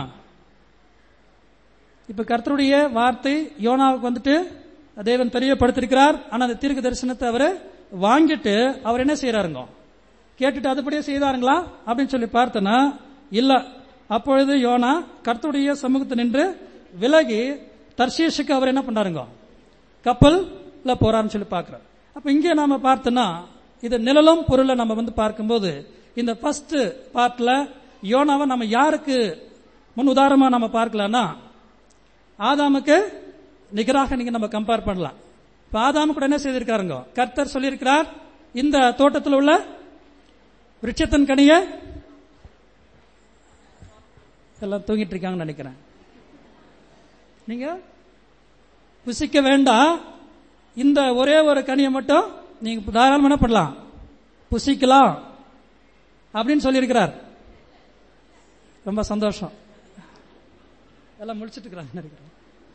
இப்ப கர்த்தருடைய வார்த்தை யோனாவுக்கு வந்துட்டு தேவன் தெரியப்படுத்திருக்கிறார் ஆனா அந்த தீர்க்க தரிசனத்தை அவர் வாங்கிட்டு அவர் என்ன செய்யறாருங்க கேட்டுட்டு அதுபடியே செய்தாருங்களா அப்படின்னு சொல்லி பார்த்தனா இல்ல அப்பொழுது யோனா கர்த்தருடைய சமூகத்தை நின்று விலகி தர்ஷீஷுக்கு அவர் என்ன பண்ணாருங்க கப்பல்ல போறாருன்னு சொல்லி பார்க்கிறோம் அப்ப இங்கே நாம பார்த்தோம்னா இது நிழலும் பொருளை நம்ம வந்து பார்க்கும்போது இந்த ஃபர்ஸ்ட் பார்ட்ல யோனாவை நம்ம யாருக்கு முன் உதாரணமா நம்ம பார்க்கலாம்னா ஆதாமுக்கு நிகராக நீங்க நம்ம கம்பேர் பண்ணலாம் இப்ப ஆதாமு கூட என்ன செய்திருக்காருங்க கர்த்தர் சொல்லியிருக்கிறார் இந்த தோட்டத்தில் உள்ள விருட்சத்தின் கனிய எல்லாம் தூங்கிட்டு இருக்காங்கன்னு நினைக்கிறேன் நீங்க புசிக்க வேண்டாம் இந்த ஒரே ஒரு கனியை மட்டும் நீங்க தாராளம் என்ன பண்ணலாம் புசிக்கலாம் அப்படின்னு சொல்லியிருக்கிறார் ரொம்ப சந்தோஷம் எல்லாம் முடிச்சிட்டு இருக்கிறாங்க நினைக்கிறேன்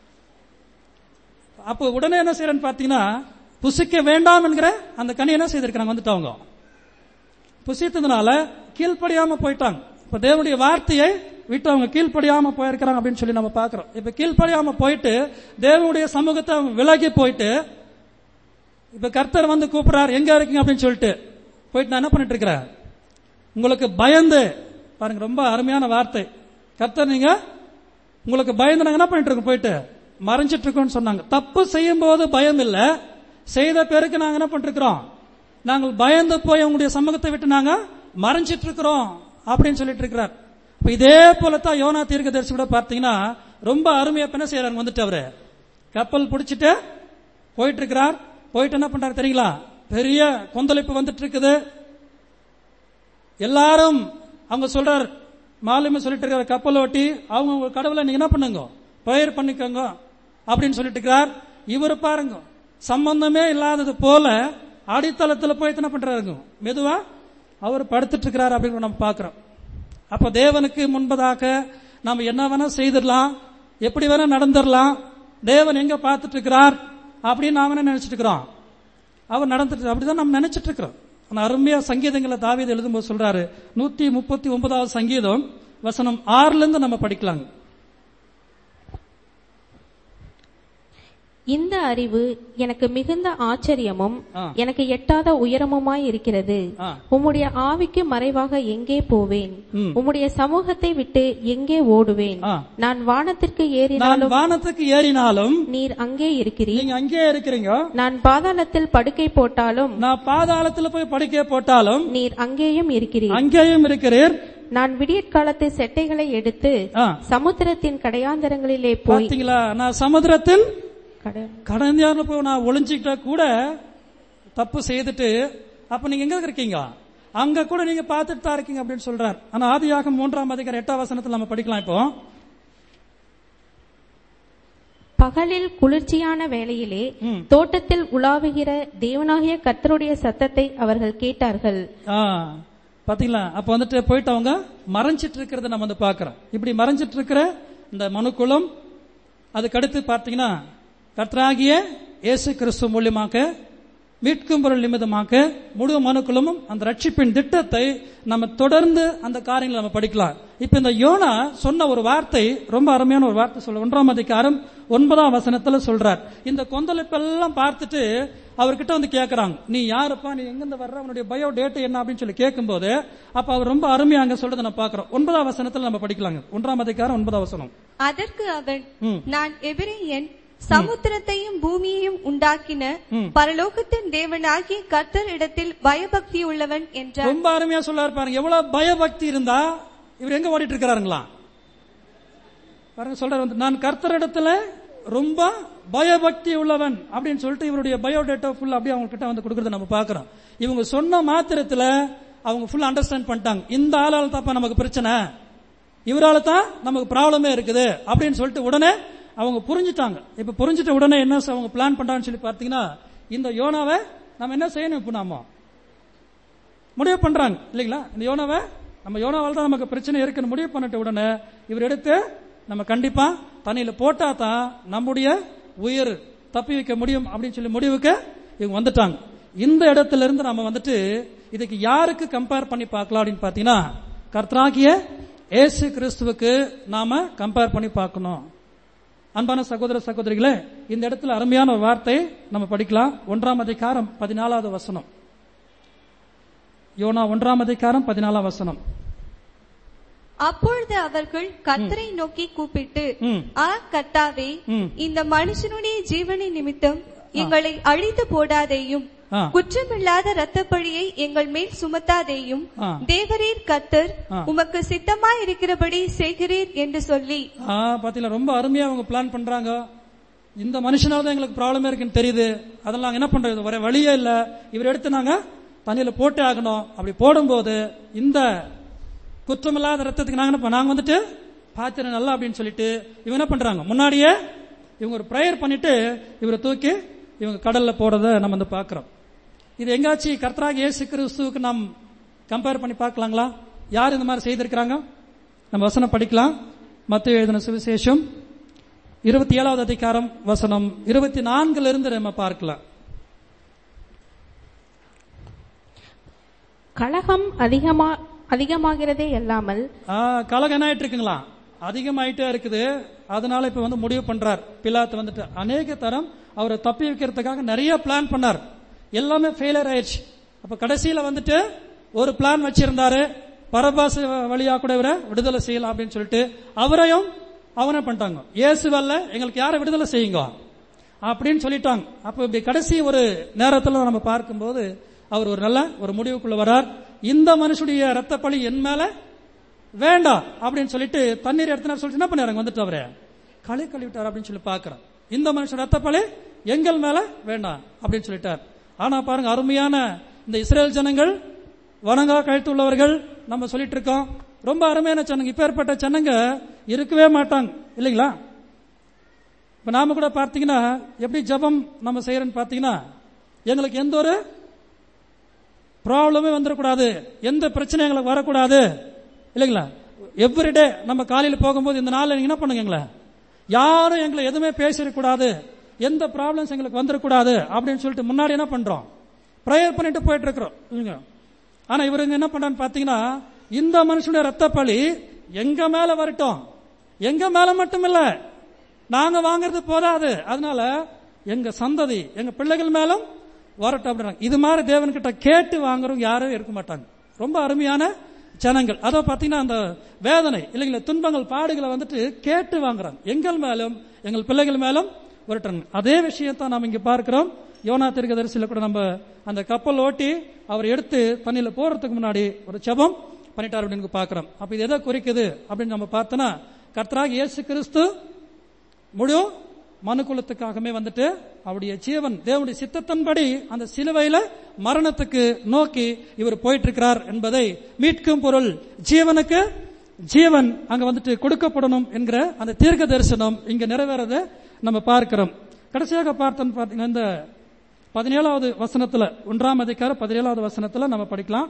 அப்போ உடனே என்ன செய்யறேன்னு பாத்தீங்கன்னா புசிக்க வேண்டாம் என்கிற அந்த கனி என்ன செய்திருக்கிறாங்க வந்துட்டு அவங்க புசித்ததுனால கீழ்ப்படியாம போயிட்டாங்க இப்ப தேவனுடைய வார்த்தையை விட்டு அவங்க கீழ்ப்படியாம போயிருக்கிறாங்க அப்படின்னு சொல்லி நம்ம பாக்குறோம் இப்ப கீழ்ப்படியாம போயிட்டு தேவனுடைய சமூகத்தை அவங்க விலகி போயிட்டு இப்ப கர்த்தர் வந்து கூப்பிடுறார் எங்க இருக்கீங்க அப்படின்னு சொல்லிட்டு போயிட்டு நான் என்ன பண்ணிட்டு இருக்கிறேன் உங்களுக்கு பயந்து பாருங்க ரொம்ப அருமையான வார்த்தை கர்த்தர் நீங்க உங்களுக்கு பயந்து நாங்க என்ன பண்ணிட்டு இருக்கோம் போயிட்டு மறைஞ்சிட்டு இருக்கோம்னு சொன்னாங்க தப்பு செய்யும் போது பயம் இல்ல செய்த பேருக்கு நாங்க என்ன பண்ணிட்டு இருக்கிறோம் நாங்கள் பயந்து போய் உங்களுடைய சமூகத்தை விட்டு நாங்க மறைஞ்சிட்டு இருக்கிறோம் அப்படின்னு சொல்லிட்டு இருக்கிறார் இப்ப இதே போலத்தான் யோனா தீர்க்கதரிசி கூட பார்த்தீங்கன்னா ரொம்ப அருமையா இப்ப என்ன செய்யறாங்க வந்துட்டு அவரு கப்பல் பிடிச்சிட்டு போயிட்டு இருக்கிறார் போயிட்டு என்ன பண்றாரு தெரியுங்களா பெரிய கொந்தளிப்பு வந்துட்டு இருக்குது எல்லாரும் அவங்க சொல்றார் மாலுமே சொல்லிட்டு இருக்கிற கப்பல் ஓட்டி அவங்க உங்க கடவுளை நீங்க என்ன பண்ணுங்க பயிர் பண்ணிக்கோங்க அப்படின்னு சொல்லிட்டு இருக்கிறார் இவர் பாருங்க சம்பந்தமே இல்லாதது போல அடித்தளத்துல போய் என்ன பண்றாருங்க மெதுவா அவர் படுத்துட்டு இருக்கிறார் அப்படின்னு நம்ம பார்க்கிறோம் அப்ப தேவனுக்கு முன்பதாக நம்ம என்ன வேணா செய்திடலாம் எப்படி வேணா நடந்துடலாம் தேவன் எங்க பார்த்துட்டு இருக்கிறார் அப்படின்னு நாம என்ன நினைச்சிட்டு இருக்கிறோம் அவர் நடந்துட்டு அப்படிதான் நம்ம நினைச்சிட்டு இருக்கிறோம் ஆனா அருமையா சங்கீதங்களை தாவீது எழுதும்போது சொல்றாரு நூத்தி முப்பத்தி ஒன்பதாவது சங்கீதம் வசனம் ஆறுல இருந்து நம்ம படிக்கலாங்க இந்த அறிவு எனக்கு மிகுந்த ஆச்சரியமும் ஆ. எனக்கு எட்டாத உயரமுமாய் இருக்கிறது ஆ. உம்முடைய ஆவிக்கு மறைவாக எங்கே போவேன் ம். உம்முடைய சமூகத்தை விட்டு எங்கே ஓடுவேன் ஆ. நான் வானத்திற்கு நான் ஏறினாலும் வானத்துக்கு ஏறினாலும் நீர் அங்கே இருக்கிறீர் நீங்க அங்கேயே இருக்கிறீங்க நான் பாதாளத்தில் படுக்கை போட்டாலும் நான் பாதாளத்துல போய் படுக்கைய போட்டாலும் நீர் அங்கேயும் இருக்கிறீர் அங்கேயும் இருக்கிறீர் நான் விடியற்காலத்து செட்டைகளை எடுத்து ஆ. சமுத்திரத்தின் கடையாந்தரங்களிலே போய் பாத்தீங்களா நான் சமுத்திரத்தின் கடை- கடந்தியார்ல போய் நான் ஒளிஞ்சுக்கிட்டா கூட தப்பு செய்துட்டு அப்ப நீங்க எங்க இருக்கீங்க அங்க கூட நீங்க பார்த்துட்டு தான் இருக்கீங்க அப்படின்னு சொல்றார் ஆனா ஆதியாக மூன்றாம் அதிகாரம் எட்டாம் வசனத்துல நம்ம படிக்கலாம் இப்போ பகலில் குளிர்ச்சியான வேளையிலே ம். தோட்டத்தில் உலாவுகிற தேவனாகிய கர்த்தருடைய சத்தத்தை அவர்கள் கேட்டார்கள் ஆ, பாத்தீங்களா அப்ப வந்துட்டு போயிட்டு அவங்க மறைஞ்சிட்டு இருக்கிறத நம்ம வந்து பாக்குறோம் இப்படி மறைஞ்சிட்டு இருக்கிற இந்த மனுக்குளம் அதுக்கடுத்து பார்த்தீங்கன்னா கர்த்தராகிய இயேசு கிறிஸ்து மூலியமாக மீட்கும் பொருள் நிமித்தமாக முழு மனுக்குலமும் அந்த ரட்சிப்பின் திட்டத்தை நம்ம தொடர்ந்து அந்த காரியங்களை நம்ம படிக்கலாம் இப்ப இந்த யோனா சொன்ன ஒரு வார்த்தை ரொம்ப அருமையான ஒரு வார்த்தை சொல்ல ஒன்றாம் அதிகாரம் ஒன்பதாம் வசனத்துல சொல்றார் இந்த கொந்தளிப்பெல்லாம் பார்த்துட்டு அவர்கிட்ட வந்து கேட்கறாங்க நீ யாருப்பா நீ எங்கிருந்து வர்ற உன்னுடைய பயோ டேட்டு என்ன அப்படின்னு சொல்லி கேட்கும்போது அப்ப அவர் ரொம்ப அருமையா அங்க சொல்றதை நம்ம பாக்குறோம் ஒன்பதாம் வசனத்துல நம்ம படிக்கலாங்க ஒன்றாம் அதிகாரம் ஒன்பதாம் வசனம் அதற்கு அவன் ம். நான் எபிரேயன் சமுத்திரத்தையும் பூமியையும் உண்டாக்கின ம். பரலோகத்தின் தேவனாகிய கர்த்தர் இடத்தில் பயபக்தி உள்ளவன் என்றார் ரொம்ப அருமையா சொல்ல பாருங்க எவ்வளவு பயபக்தி இருந்தா இவர் எங்க ஓடிட்டு இருக்கிறாருங்களா பாருங்க சொல்றாரு வந்து நான் கர்த்தரிடத்துல ரொம்ப பயபக்தி உள்ளவன் அப்படின்னு சொல்லிட்டு இவருடைய பயோடேட்டா ஃபுல் அப்படியே அவங்க கிட்ட வந்து கொடுக்கறத நம்ம பார்க்கறோம் இவங்க சொன்ன மாத்திரத்துல அவங்க ஃபுல் அண்டர்ஸ்டாண்ட் பண்ணிட்டாங்க இந்த ஆளால தாப்பா நமக்கு பிரச்சனை இவரால தான் நமக்கு ப்ராப்ளமே இருக்குது அப்படின்னு சொல்லிட்டு உடனே அவங்க புரிஞ்சுட்டாங்க இப்ப புரிஞ்சுட்ட உடனே என்ன ச- அவங்க பிளான் பண்றாங்கன்னு சொல்லி பார்த்தீங்கன்னா இந்த யோனாவை நம்ம என்ன செய்யணும் இப்போ நாம முடிவு பண்றாங்க இல்லைங்களா இந்த யோனாவை நம்ம யோனாவால் தான் நமக்கு பிரச்சனை இருக்குன்னு முடிவு பண்ணிட்ட உடனே இவர் எடுத்து நம்ம கண்டிப்பா தண்ணியில போட்டா தான் நம்முடைய உயிர் தப்பி வைக்க முடியும் அப்படின்னு சொல்லி முடிவுக்கு இவங்க வந்துட்டாங்க இந்த இடத்துல இருந்து நம்ம வந்துட்டு இதுக்கு யாருக்கு கம்பேர் பண்ணி பார்க்கலாம் அப்படின்னு பாத்தீங்கன்னா கர்த்தராகிய ஏசு கிறிஸ்துவுக்கு நாம கம்பேர் பண்ணி பார்க்கணும் அன்பான சகோதர சகோதரிகளே இந்த இடத்துல அருமையான ஒரு வார்த்தை நம்ம படிக்கலாம் ஒன்றாம் அதிகாரம் பதினாலாவது வசனம் யோனா ஒன்றாம் அதிகாரம் பதினாலாம் வசனம் அப்பொழுது அவர்கள் கர்த்தரை நோக்கி கூப்பிட்டு ம். ஆ கர்த்தாவே ம். இந்த மனுஷனுடைய ஜீவனை நிமித்தம் எங்களை அழித்து போடாதேயும் ஆ. குற்றமில்லாத இரத்தப்பழியை எங்கள் மேல் சுமத்தாதேயும் ஆ. தேவரீர் கர்த்தர் ஆ. உமக்கு சித்தமாய் இருக்கிறபடி செய்கிறீர் என்று சொல்லி ஆ பாத்தீங்களா ரொம்ப அருமையா அவங்க பிளான் பண்றாங்க இந்த மனுஷனால தான் எங்களுக்கு ப்ராப்ளமே இருக்குன்னு தெரியுது அதெல்லாம் நாங்க என்ன பண்றது வர வழியே இல்ல இவர் எடுத்து நாங்க தண்ணியில போட்டே ஆகணும் அப்படி போடும்போது இந்த குற்றமில்லாத ரத்தத்துக்கு நாங்க என்ன பண்ண- நாங்க வந்துட்டு பாத்திரம் நல்லா அப்படின்னு சொல்லிட்டு இவங்க என்ன பண்றாங்க முன்னாடியே இவங்க ஒரு ப்ரேயர் பண்ணிட்டு இவரை தூக்கி இவங்க கடல்ல போறத நம்ம வந்து பாக்குறோம் இது எங்காச்சும் கர்த்தராக இயேசு கிறிஸ்துவுக்கு நாம் கம்பேர் பண்ணி பார்க்கலாங்களா யார் இந்த மாதிரி செய்திருக்கிறாங்க நம்ம வசனம் படிக்கலாம் மத்திய எழுதின சுவிசேஷம் இருபத்தி ஏழாவது அதிகாரம் வசனம் இருபத்தி நான்குல இருந்து நம்ம பார்க்கலாம் கலகம் அதிகமா அதிகமாகிறதே அல்லாமல் ஆ, கலகம் என்ன ஆயிட்டு இருக்குங்களா அதிகமாயிட்டே இருக்குது அதனால இப்ப வந்து முடிவு பண்றார் பிலாத்து வந்துட்டு அநேக தரம் அவரை தப்பி வைக்கிறதுக்காக நிறைய பிளான் பண்ணார் எல்லாமே ஃபெயிலியர் ஆயிடுச்சு அப்ப கடைசியில வந்துட்டு ஒரு பிளான் வச்சிருந்தாரு பரபாச வழியா கூட இவரை விடுதலை செய்யலாம் அப்படின்னு சொல்லிட்டு அவரையும் அவனை பண்ணிட்டாங்க இயேசுவல்ல எங்களுக்கு யாரை விடுதலை செய்யுங்க அப்படின்னு சொல்லிட்டாங்க அப்ப இப்படி கடைசி ஒரு நேரத்துல நம்ம பார்க்கும்போது அவர் ஒரு நல்ல ஒரு முடிவுக்குள்ள வரார் இந்த மனுஷனுடைய ரத்த பழி என் மேல வேண்டாம் அப்படின்னு சொல்லிட்டு தண்ணீர் எடுத்தினார் சொல்லிட்டு என்ன பண்ணாரு வந்துட்டு அவரு களி கழுவிட்டார் அப்படின்னு சொல்லி பார்க்கிறோம் இந்த மனுஷன் ரத்த பழி எங்கள் மேல வேண்டாம் அப்படின்னு சொல்லிட்டார் ஆனா பாருங்க அருமையான இந்த இஸ்ரேல் ஜனங்கள் வணங்கா கழுத்து உள்ளவர்கள் நம்ம சொல்லிட்டு இருக்கோம் ரொம்ப அருமையான ஜனங்க இப்பேற்பட்ட ஜனங்க இருக்கவே மாட்டாங்க இல்லைங்களா இப்ப நாம கூட பார்த்தீங்கன்னா எப்படி ஜெபம் நம்ம செய்யறோம்னு பார்த்தீங்கன்னா எங்களுக்கு எந்த ஒரு ப்ராப்ளமே வந்துடக்கூடாது எந்த பிரச்சனையும் எங்களுக்கு வரக்கூடாது இல்லைங்களா எவ்ரிடே நம்ம காலையில் போகும்போது இந்த நாள்ல நீங்க என்ன பண்ணுங்க எங்களை யாரும் எங்களை எதுவுமே பேசிடக்கூடாது எந்த ப்ராப்ளம்ஸ் எங்களுக்கு வந்துடக்கூடாது அப்படின்னு சொல்லிட்டு முன்னாடி என்ன பண்றோம் ப்ரேயர் பண்ணிட்டு போயிட்டு இருக்கிறோம் இல்லைங்க ஆனா இவருங்க என்ன பண்றான்னு பாத்தீங்கன்னா இந்த மனுஷனுடைய ரத்த பலி எங்க மேல வரட்டும் எங்க மேல மட்டும் இல்ல நாங்க வாங்குறது போதாது அதனால எங்க சந்ததி எங்க பிள்ளைகள் மேலும் வரட்டும் அப்படின்றாங்க இது மாதிரி தேவன்கிட்ட கேட்டு வாங்குறவங்க யாரும் இருக்க மாட்டாங்க ரொம்ப அருமையான ஜனங்கள் அதை பார்த்தீங்கன்னா அந்த வேதனை இல்லைங்களா துன்பங்கள் பாடுகளை வந்துட்டு கேட்டு வாங்குறாங்க எங்கள் மேலும் எங்கள் பிள்ளைகள் மேலும் வரட்டும் அதே விஷயத்தான் நாம் இங்க பார்க்கிறோம் யோனா தீர்க்கதரிசியில கூட நம்ம அந்த கப்பல் ஓட்டி அவர் எடுத்து தண்ணியில போறதுக்கு முன்னாடி ஒரு ஜெபம் பண்ணிட்டார் அப்படின்னு பார்க்கிறோம் அப்ப இது எதை குறிக்குது அப்படின்னு நம்ம பார்த்தோன்னா கர்த்தராக இயேசு கிறிஸ்து முழு மனுக்குலத்துக்காகவே வந்துட்டு அவருடைய ஜீவன் தேவனுடைய சித்தத்தின்படி அந்த சிலுவையில மரணத்துக்கு நோக்கி இவர் போயிட்டு இருக்கிறார் என்பதை மீட்கும் பொருள் ஜீவனுக்கு ஜீவன் அங்க வந்துட்டு கொடுக்கப்படணும் என்கிற அந்த தீர்க்க தரிசனம் இங்க நிறைவேறத நம்ம பார்க்கிறோம் கடைசியாக பார்த்தோன்னு பார்த்தீங்கன்னா இந்த பதினேழாவது வசனத்துல ஒன்றாம் அதிகாரம் பதினேழாவது வசனத்துல நம்ம படிக்கலாம்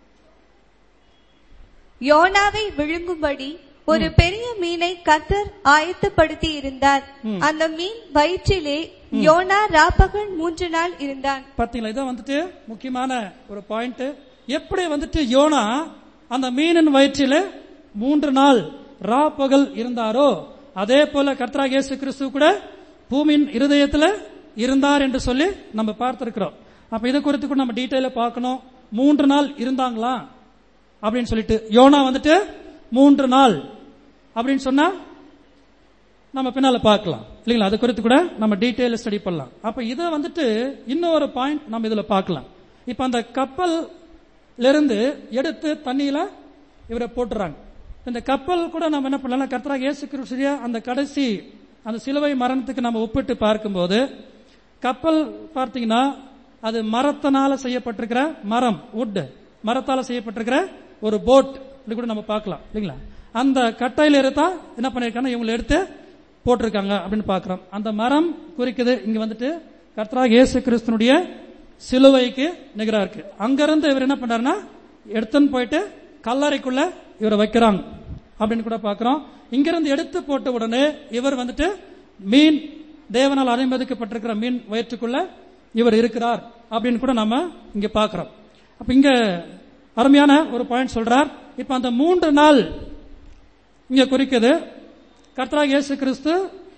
யோனாவை விழுங்கும்படி ஒரு பெரிய மீனை கத்தர் ஆயத்தப்படுத்தி இருந்தார் அந்த மீன் வயிற்றிலே யோனா ராப்பகல் மூன்று நாள் இருந்தான் பாத்தீங்களா இதான் வந்துட்டு முக்கியமான ஒரு பாயிண்ட் எப்படி வந்துட்டு யோனா அந்த மீனின் வயிற்றில மூன்று நாள் ரா பகல் இருந்தாரோ அதே போல கர்த்தராக இயேசு கிறிஸ்து கூட பூமியின் இருதயத்துல இருந்தார் என்று சொல்லி நம்ம பார்த்திருக்கிறோம் அப்ப இதை குறித்து கூட நம்ம டீட்டெயில பார்க்கணும் மூன்று நாள் இருந்தாங்களா அப்படின்னு சொல்லிட்டு யோனா வந்துட்டு மூன்று நாள் அப்படின்னு சொன்னா நம்ம பின்னால பார்க்கலாம் இல்லைங்களா அது குறித்து கூட நம்ம டீட்டெயில் ஸ்டடி பண்ணலாம் அப்ப இதை வந்துட்டு இன்னொரு பாயிண்ட் நம்ம இதுல பார்க்கலாம் இப்ப அந்த கப்பல் இருந்து எடுத்து தண்ணியில இவரை போட்டுறாங்க இந்த கப்பல் கூட நம்ம என்ன பண்ணலாம் கர்த்தராக இயேசு கிறிஸ்துடைய அந்த கடைசி அந்த சிலுவை மரணத்துக்கு நம்ம ஒப்பிட்டு பார்க்கும்போது கப்பல் பார்த்தீங்கன்னா அது மரத்தினால செய்யப்பட்டிருக்கிற மரம் wood மரத்தால செய்யப்பட்டிருக்கிற ஒரு போட் இது கூட நம்ம பார்க்கலாம் இல்லைங்களா அந்த கட்டையில இருந்தா என்ன பண்ணிருக்காங்க இவங்களை எடுத்து போட்டிருக்காங்க அப்படின்னு பார்க்கிறோம் அந்த மரம் குறிக்குது இங்க வந்துட்டு கர்த்தராக இயேசு கிறிஸ்துனுடைய சிலுவைக்கு நிகரா இருக்கு அங்கிருந்து இவர் என்ன பண்றாருன்னா எடுத்துன்னு போயிட்டு கல்லறைக்குள்ள இவரை வைக்கிறாங்க அப்படின்னு கூட பார்க்கிறோம் இங்கிருந்து எடுத்து போட்ட உடனே இவர் வந்துட்டு மீன் தேவனால் அனுமதிக்கப்பட்டிருக்கிற மீன் வயிற்றுக்குள்ள இவர் இருக்கிறார் அப்படின்னு கூட நம்ம இங்க பார்க்கிறோம் அப்ப இங்க அருமையான ஒரு பாயிண்ட் சொல்றார் இப்ப அந்த மூன்று நாள் இங்க குறிக்குது கர்த்தராக இயேசு கிறிஸ்து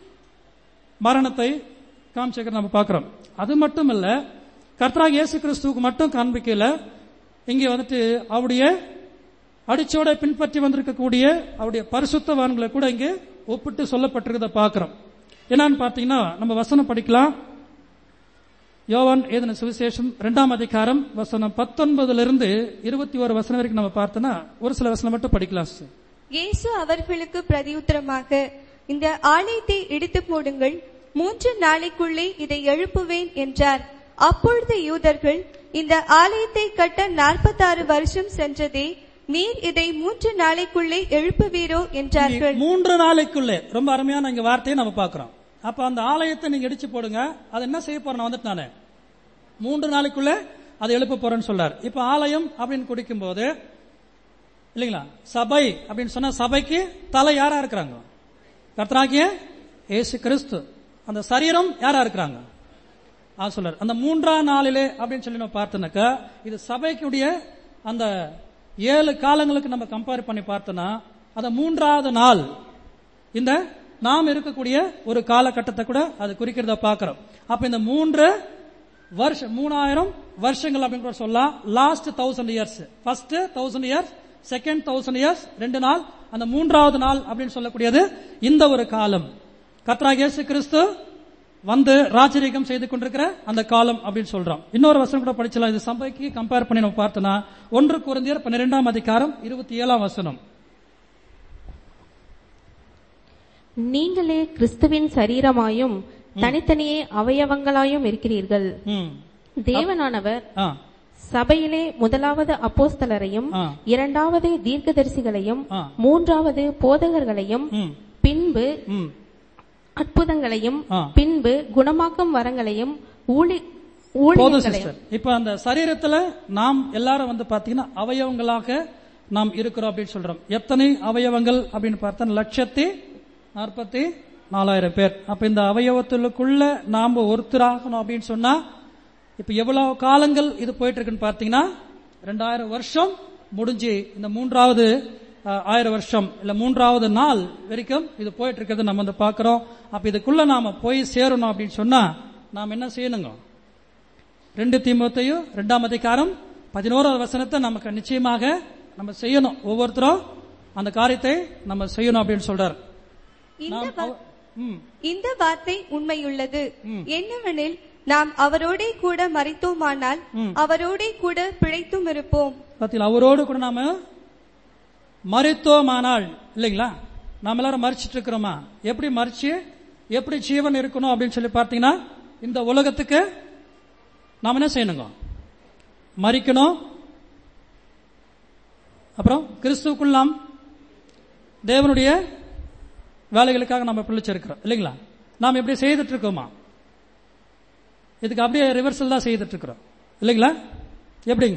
மரணத்தை காமிச்சிருக்கிற நம்ம பார்க்கிறோம் அது மட்டும் இல்ல கர்த்தராக இயேசு கிறிஸ்துவுக்கு மட்டும் காண்பிக்கல இங்கே வந்துட்டு அவருடைய அடிச்சோட பின்பற்றி வந்திருக்கக்கூடிய அவருடைய பரிசுத்தவான்களை கூட இங்கே ஒப்பிட்டு சொல்லப்பட்டிருக்கிறத பார்க்கிறோம் என்னன்னு பார்த்தீங்கன்னா நம்ம வசனம் படிக்கலாம் யோவான் ஏதன சுவிசேஷம் இரண்டாம் அதிகாரம் வசனம் பத்தொன்பதுல இருந்து இருபத்தி ஒரு வசனம் வரைக்கும் நம்ம பார்த்தோம்னா ஒரு சில வசனம் மட்டும் படிக்கலாம் sister. இயேசு அவர்களுக்கு பிரதியுத்தரமாக இந்த ஆலயத்தை இடித்து போடுங்கள் மூன்று நாளைக்குள்ளே இதை எழுப்புவேன் என்றார் அப்பொழுது யூதர்கள் இந்த ஆலயத்தை கட்ட நாற்பத்தாறு வருஷம் சென்றதே நீர் இதை மூன்று நாளைக்குள்ளே எழுப்புவீரோ என்றார்கள் மூன்று நாளைக்குள்ளே ரொம்ப அருமையான இங்க வார்த்தையை நம்ம பார்க்கிறோம் அப்ப அந்த ஆலயத்தை நீங்க இடிச்சு போடுங்க அதை என்ன செய்ய போறேன் நான் வந்துட்டு நானு மூன்று நாளைக்குள்ள அதை எழுப்ப போறேன்னு சொல்றார் இப்ப ஆலயம் அப்படின்னு குடிக்கும் போது இல்லைங்களா சபை அப்படின்னு சொன்னா சபைக்கு தலை யாரா இருக்கிறாங்க கர்த்தராகிய இயேசு கிறிஸ்து அந்த சரீரம் யாரா இருக்கிறாங்க ஆ சொல்றார் அந்த மூன்றாம் நாளிலே அப்படின்னு சொல்லி நம்ம பார்த்தோம்னாக்கா இது சபைக்குடைய அந்த ஏழு காலங்களுக்கு நம்ம கம்பேர் பண்ணி பார்த்தோம்னா அந்த மூன்றாவது நாள் இந்த நாம் இருக்கக்கூடிய ஒரு காலகட்டத்தை கூட அது குறிக்கிறத பார்க்கிறோம் அப்ப இந்த மூன்று வருஷம் மூணாயிரம் வருஷங்கள் அப்படின்னு கூட சொல்லலாம் last thousand years first thousand years second thousand years ரெண்டு நாள் அந்த மூன்றாவது நாள் அப்படின்னு சொல்லக்கூடியது இந்த ஒரு காலம் கத்ராக இயேசு கிறிஸ்து வந்து ராஜரீகம் செய்து கொண்டிருக்கிற அந்த காலம் அப்படின்னு சொல்றோம் இன்னொரு வசனம் கூட படிச்சலாம் இது சபைக்கு கம்பேர் பண்ணி நம்ம பார்த்தோம்னா ஒன்று குருந்தியர் பன்னிரெண்டாம் அதிகாரம் இருபத்தி ஏழாம் வசனம் நீங்களே கிறிஸ்துவின் சரீரமாயும் தனித்தனியே அவயவங்களாயும் இருக்கிறீர்கள் ம். தேவனானவர் ஆ, சபையிலே முதலாவது அப்போஸ்தலரையும் ஆ. இரண்டாவது தீர்க்கதரிசிகளையும் ஆ. மூன்றாவது போதகர்களையும் ம், பின்பு ம். அற்புதங்களையும் ஆ. பின்பு குணமாக்கும் வரங்களையும் ஊழி போதும் ஊழியங்களையும் சிஸ்டர் இப்ப அந்த சரீரத்துல நாம் எல்லாரும் வந்து பாத்தீங்கன்னா அவயவங்களாக நாம் இருக்கிறோம் அப்படின்னு சொல்றோம் எத்தனை அவயவங்கள் அப்படின்னு பார்த்தா லட்சத்தி நாற்பத்தி நாலாயிரம் பேர் அப்ப இந்த அவயவத்துக்குள்ள நாம ஒருத்தராகணும் அப்படின்னு சொன்னா இப்ப எவ்வளவு காலங்கள் இது போயிட்டு இருக்குன்னு பாத்தீங்கன்னா ரெண்டாயிரம் வருஷம் முடிஞ்சு இந்த மூன்றாவது அஹ், ஆயிரம் வருஷம் இல்ல மூன்றாவது நாள் வரைக்கும் இது போயிட்டு இருக்கிறது நம்ம வந்து பாக்குறோம் அப்ப இதுக்குள்ள நாம போய் சேரணும் அப்படின்னு சொன்னா நாம் என்ன செய்யணுங்க ரெண்டு தீமோத்தையும் ரெண்டாம் அதிகாரம் பதினோராவது வசனத்தை நமக்கு நிச்சயமாக நம்ம செய்யணும் ஒவ்வொருத்தரும் அந்த காரியத்தை நம்ம செய்யணும் அப்படின்னு சொல்றார் இந்த நாம் வா- அவ- ம், இந்த வார்த்தை உண்மையுள்ளது என்னவெனில் நாம் அவரோடே கூட மறித்தோமானால் அவரோடே கூட பிழைத்தும் இருப்போம் பாத்தீங்களா அவரோடு கூட நாம மறித்தோமானால் இல்லைங்களா நாம எல்லாரும் மறிச்சிட்டு இருக்கிறோமா எப்படி மறிச்சு எப்படி ஜீவன் இருக்கணும் அப்படின்னு சொல்லி பார்த்தீங்கன்னா இந்த உலகத்துக்கு நாம் என்ன செய்யணுங்க மறிக்கணும் அப்புறம் கிறிஸ்துவுக்குள் நாம் தேவனுடைய வேலைகளுக்காக நம்ம பிழைச்சிருக்கிறோம் இல்லைங்களா நாம் எப்படி செய்துட்டு இருக்கோமா இதுக்கு அப்படியே ரிவர்சல் தான் செய்துட்டு இருக்கிறோம் இல்லைங்களா எப்படிங்க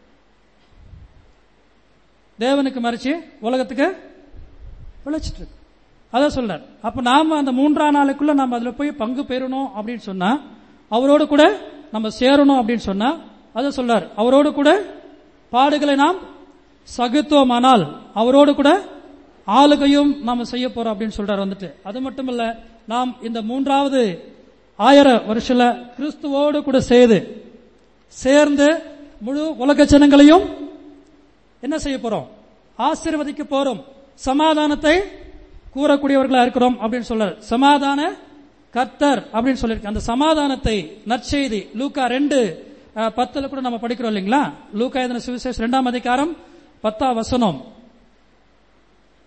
தேவனுக்கு மறைச்சு உலகத்துக்கு பிழைச்சிட்டு இருக்கு அதான் சொல்றார் அப்ப நாம அந்த மூன்றாம் நாளுக்குள்ள நம்ம அதுல போய் பங்கு பெறணும் அப்படின்னு சொன்னா அவரோடு கூட நம்ம சேரணும் அப்படின்னு சொன்னா அதை சொல்றார் அவரோடு கூட பாடுகளை நாம் சகித்தோமானால் அவரோடு கூட ஆளுகையும் நாம செய்ய போறோம் அப்படின்னு சொல்றார் வந்துட்டு அது மட்டும் இல்ல நாம் இந்த மூன்றாவது ஆயிர வருஷல கிறிஸ்துவோடு கூட செய்து சேர்ந்து முழு உலக ஜனங்களையும் என்ன செய்ய போறோம் ஆசீர்வதிக்க போறோம் சமாதானத்தை கூறக்கூடியவர்களா இருக்கிறோம் அப்படின்னு சொல்றார் சமாதான கர்த்தர் அப்படின்னு சொல்லியிருக்கு அந்த சமாதானத்தை நற்செய்தி லூக்கா ரெண்டு அஹ், பத்துல கூட நம்ம படிக்கிறோம் இல்லைங்களா லூக்கா எதன சுவிசேஷம் ரெண்டாம் அதிகாரம் பத்தாம் வசனம்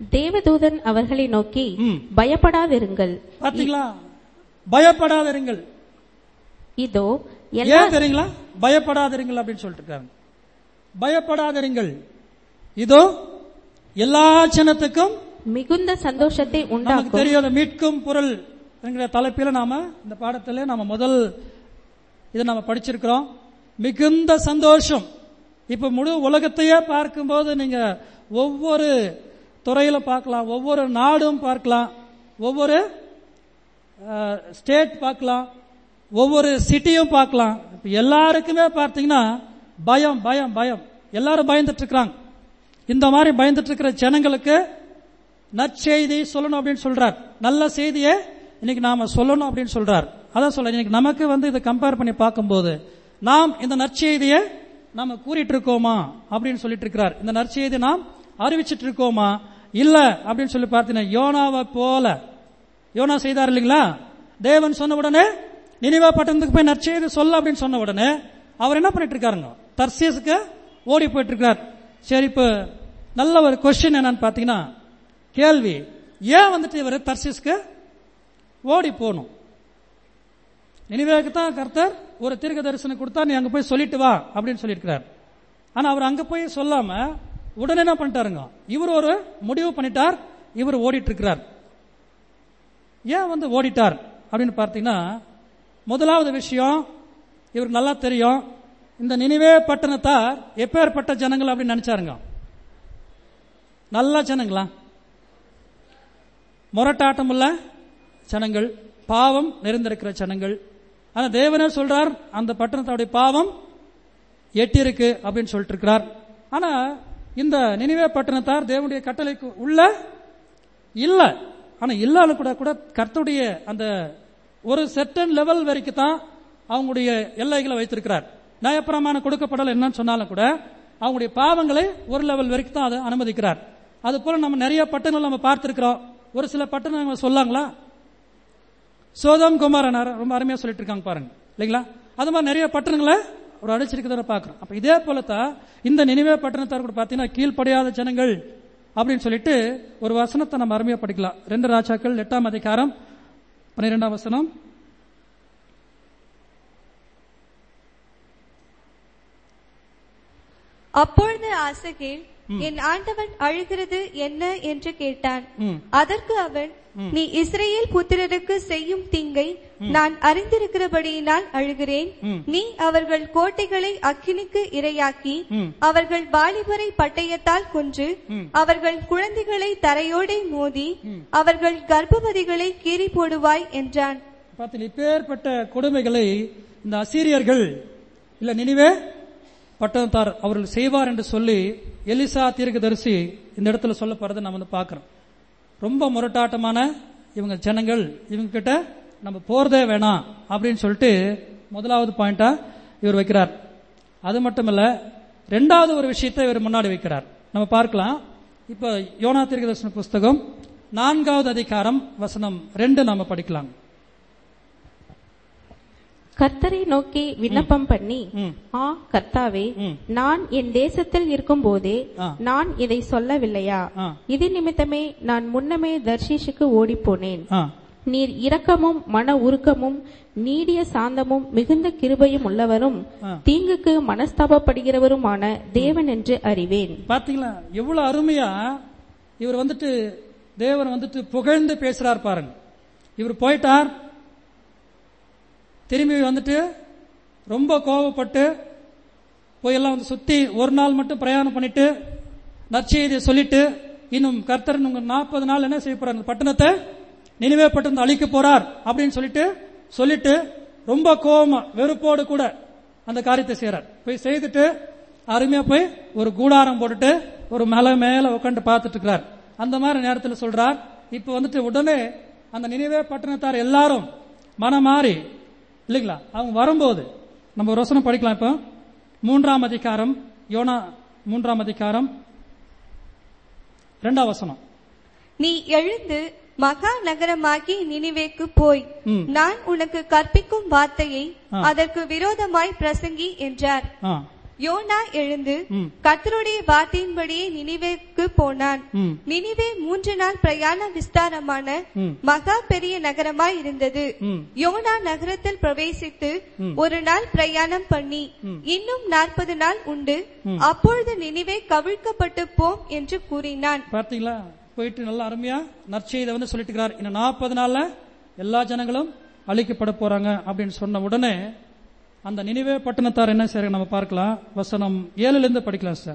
தேவதூதன் அவர்களை நோக்கி ம். பயப்படாதிருங்கள் பாத்தீங்களா பயப்படாதிருங்கள் இதோ எல்லா ஏன் தெரியுங்களா பயப்படாதிருங்கள் அப்படின்னு சொல்லிட்டு இருக்காங்க பயப்படாதிருங்கள் இதோ எல்லா ஜனத்துக்கும் மிகுந்த சந்தோஷத்தை நமக்கு உண்டாக்கும் தெரியாத மீட்கும் பொருள் என்கிற தலைப்பில் நாம இந்த பாடத்தில் நாம முதல் இதை நாம படிச்சிருக்கிறோம் மிகுந்த சந்தோஷம் இப்ப முழு உலகத்தையே பார்க்கும்போது நீங்க ஒவ்வொரு துறையில பார்க்கலாம் ஒவ்வொரு நாடும் பார்க்கலாம் ஒவ்வொரு ஸ்டேட் பார்க்கலாம் ஒவ்வொரு சிட்டியும் பார்க்கலாம் இப்ப எல்லாருக்குமே பார்த்தீங்கன்னா பயம் பயம் பயம் எல்லாரும் பயந்துட்டு இருக்கிறாங்க இந்த மாதிரி பயந்துட்டு இருக்கிற ஜனங்களுக்கு நற்செய்தி சொல்லணும் அப்படின்னு சொல்றார் நல்ல செய்தியை இன்னைக்கு நாம சொல்லணும் அப்படின்னு சொல்றார் அதான் சொல்ல இன்னைக்கு நமக்கு வந்து இதை கம்பேர் பண்ணி பார்க்கும்போது நாம் இந்த நற்செய்தியை நாம கூறிட்டு இருக்கோமா அப்படின்னு சொல்லிட்டு இருக்கிறார் இந்த நற்செய்தி நாம் அறிவிச்சிட்டு இருக்கோமா இல்ல அப்படின்னு சொல்லி பார்த்தீங்கன்னா யோனாவை போல யோனா செய்தார் இல்லைங்களா தேவன் சொன்ன உடனே நினைவா பட்டணத்துக்கு போய் நற்செய்தி சொல்ல அப்படின்னு சொன்ன உடனே அவர் என்ன பண்ணிட்டு இருக்காருங்க தர்சீஸுக்கு ஓடி போயிட்டு இருக்கார் சரி இப்ப நல்ல ஒரு கொஸ்டின் என்னன்னு பாத்தீங்கன்னா கேள்வி ஏன் வந்துட்டு இவர் தர்சீஸ்க்கு ஓடி போகணும் நினைவேக்கு தான் கர்த்தர் ஒரு தீர்க்க தரிசனம் கொடுத்தா நீ அங்க போய் சொல்லிட்டு வா அப்படின்னு சொல்லியிருக்கிறார் ஆனா அவர் அங்க போய் சொல்லாம உடனே என்ன பண்ணிட்டாருங்க இவர் ஒரு முடிவு பண்ணிட்டார் இவர் ஓடிட்டு இருக்கிறார் ஏன் வந்து ஓடிட்டார் அப்படின்னு பார்த்தீங்கன்னா முதலாவது விஷயம் இவருக்கு நல்லா தெரியும் இந்த நினைவே பட்டணத்தார் எப்பேற்பட்ட ஜனங்கள் அப்படின்னு நினைச்சாருங்க நல்ல ஜனங்களா முரட்டாட்டம் உள்ள ஜனங்கள் பாவம் நிறைந்திருக்கிற ஜனங்கள் ஆனா தேவனே சொல்றார் அந்த பட்டணத்தோடைய பாவம் எட்டி இருக்கு அப்படின்னு சொல்லிட்டு இருக்கிறார் ஆனா இந்த நினைவே பட்டணத்தார் தேவனுடைய கட்டளைக்கு உள்ள இல்ல ஆனா இல்லாலும் கூட கூட கர்த்தருடைய அந்த ஒரு செட்டன் லெவல் வரைக்கும் தான் அவங்களுடைய எல்லைகளை வைத்திருக்கிறார் நியாயப்பிரமாணம் கொடுக்கப்படல என்னன்னு சொன்னாலும் கூட அவங்களுடைய பாவங்களை ஒரு லெவல் வரைக்கும் தான் அதை அனுமதிக்கிறார் அது போல நம்ம நிறைய பட்டணங்கள் நம்ம பார்த்திருக்கிறோம் ஒரு சில பட்டணங்கள் சொல்லாங்களா சோதம் குமாரனார் ரொம்ப அருமையா சொல்லிட்டு இருக்காங்க பாருங்க இல்லைங்களா அது மாதிரி நிறைய பட்டணங்களை ஒரு அடிச்சிருக்கிறத பார்க்கிறோம் அப்ப இதே போலத்தான் இந்த நினைவே பட்டணத்தார் கூட பாத்தீங்கன்னா கீழ்ப்படியாத ஜனங்கள் அப்படின்னு சொல்லிட்டு ஒரு வசனத்தை நம்ம அருமையா படிக்கலாம் ரெண்டு ராஜாக்கள் எட்டாம் அதிகாரம் பன்னிரெண்டாம் வசனம் அப்பொழுது ஆசகேல் என் ஆண்டவன் அழுகிறது என்ன என்று கேட்டான் ம். அதற்கு அவன் நீ இஸ்ரேல் புத்திரருக்கு செய்யும் தீங்கை நான் அறிந்திருக்கிறபடியினால் அழுகிறேன் ம். நீ அவர்கள் கோட்டைகளை அக்கினிக்கு இரையாக்கி ம். அவர்கள் வாலிபரை பட்டயத்தால் கொன்று ம். அவர்கள் குழந்தைகளை தரையோடே மோதி அவர்கள் கர்ப்பவதிகளை கீறி போடுவாய் என்றான் பார்த்தீங்க இப்பேற்பட்ட கொடுமைகளை இந்த அசீரியர்கள் இல்ல நினைவே பட்டணத்தார் அவர்கள் செய்வார் என்று சொல்லி எலிசா தீர்க்கதரிசி இந்த இடத்துல சொல்லப்படுறதை நம்ம வந்து பார்க்கிறோம் ரொம்ப முரட்டாட்டமான இவங்க ஜனங்கள் இவங்க கிட்ட நம்ம போறதே வேணாம் அப்படின்னு சொல்லிட்டு முதலாவது பாயிண்டா இவர் வைக்கிறார் அது மட்டும் இல்ல ரெண்டாவது ஒரு விஷயத்தை இவர் முன்னாடி வைக்கிறார் நம்ம பார்க்கலாம் இப்ப யோனா தீர்க்கதரிசன புஸ்தகம் நான்காவது அதிகாரம் வசனம் ரெண்டு நாம படிக்கலாம் கர்த்தரை நோக்கி விண்ணப்பம் பண்ணி ம். ஆ கர்த்தாவே ம். நான் என் தேசத்தில் இருக்கும் போதே ஆ. நான் இதை சொல்லவில்லையா ஆ. இது நிமித்தமே நான் முன்னமே தர்ஷீஷுக்கு ஓடிப்போனேன் ஆ நீர் இரக்கமும் மன உருக்கமும் நீடிய சாந்தமும் மிகுந்த கிருபையும் உள்ளவரும் ஆ. தீங்குக்கு மனஸ்தாபப்படுகிறவருமான தேவன் என்று அறிவேன் பாத்தீங்களா எவ்வளவு அருமையா இவர் வந்துட்டு தேவன் வந்துட்டு புகழ்ந்து பேசுறார் பாருங்க இவர் போயிட்டார் திரும்பி வந்துட்டு ரொம்ப கோவப்பட்டு போய் எல்லாம் வந்து சுத்தி ஒரு நாள் மட்டும் பிரயாணம் பண்ணிட்டு நற்செய்தியை சொல்லிட்டு இன்னும் கர்த்தர் உங்க நாற்பது நாள் என்ன செய்ய போறார் அந்த பட்டணத்தை நினைவே பட்டணத்தை அழிக்க போறார் அப்படின்னு சொல்லிட்டு சொல்லிட்டு ரொம்ப கோவமா வெறுப்போடு கூட அந்த காரியத்தை செய்யறார் போய் செய்துட்டு அருமையா போய் ஒரு கூடாரம் போட்டுட்டு ஒரு மலை மேல உட்காந்து பார்த்துட்டு இருக்கிறார் அந்த மாதிரி நேரத்தில் சொல்றார் இப்ப வந்துட்டு உடனே அந்த நினைவே பட்டணத்தார் எல்லாரும் மனம் மாறி இல்லைங்களா அவங்க வரும்போது நம்ம ஒரு வசனம் படிக்கலாம் இப்போ மூன்றாம் அதிகாரம் யோனா மூன்றாம் அதிகாரம் ரெண்டாம் வசனம் நீ எழுந்து மகா நகரமாகி நினிவேக்கு போய் ம். நான் உனக்கு கற்பிக்கும் வார்த்தையை ஆ. அதற்கு விரோதமாய் பிரசங்கி என்றார் ஆ யோனா எழுந்து ம். கர்த்தருடைய வார்த்தையின்படியே நினிவேக்கு போனான் ம். நினிவே மூன்று நாள் பிரயாண விஸ்தாரமான ம். மகா பெரிய நகரமாய் இருந்தது ம். யோனா நகரத்தில் பிரவேசித்து ம். ஒரு நாள் பிரயாணம் பண்ணி ம். இன்னும் நாற்பது நாள் உண்டு ம். அப்பொழுது நினிவே கவிழ்க்கப்பட்டு போம் என்று கூறினான் பார்த்தீங்களா போயிட்டு நல்லா அருமையா நற்செய்தை வந்து சொல்லிட்டு இருக்கிறார் இன்னும் நாற்பது நாள்ல எல்லா ஜனங்களும் அழிக்கப்பட போறாங்க அப்படின்னு சொன்ன உடனே அந்த நினைவே பட்டணத்தார் என்ன செய்யறாங்க நம்ம பார்க்கலாம் வசனம் ஏழுல இருந்து படிக்கலாம் சார்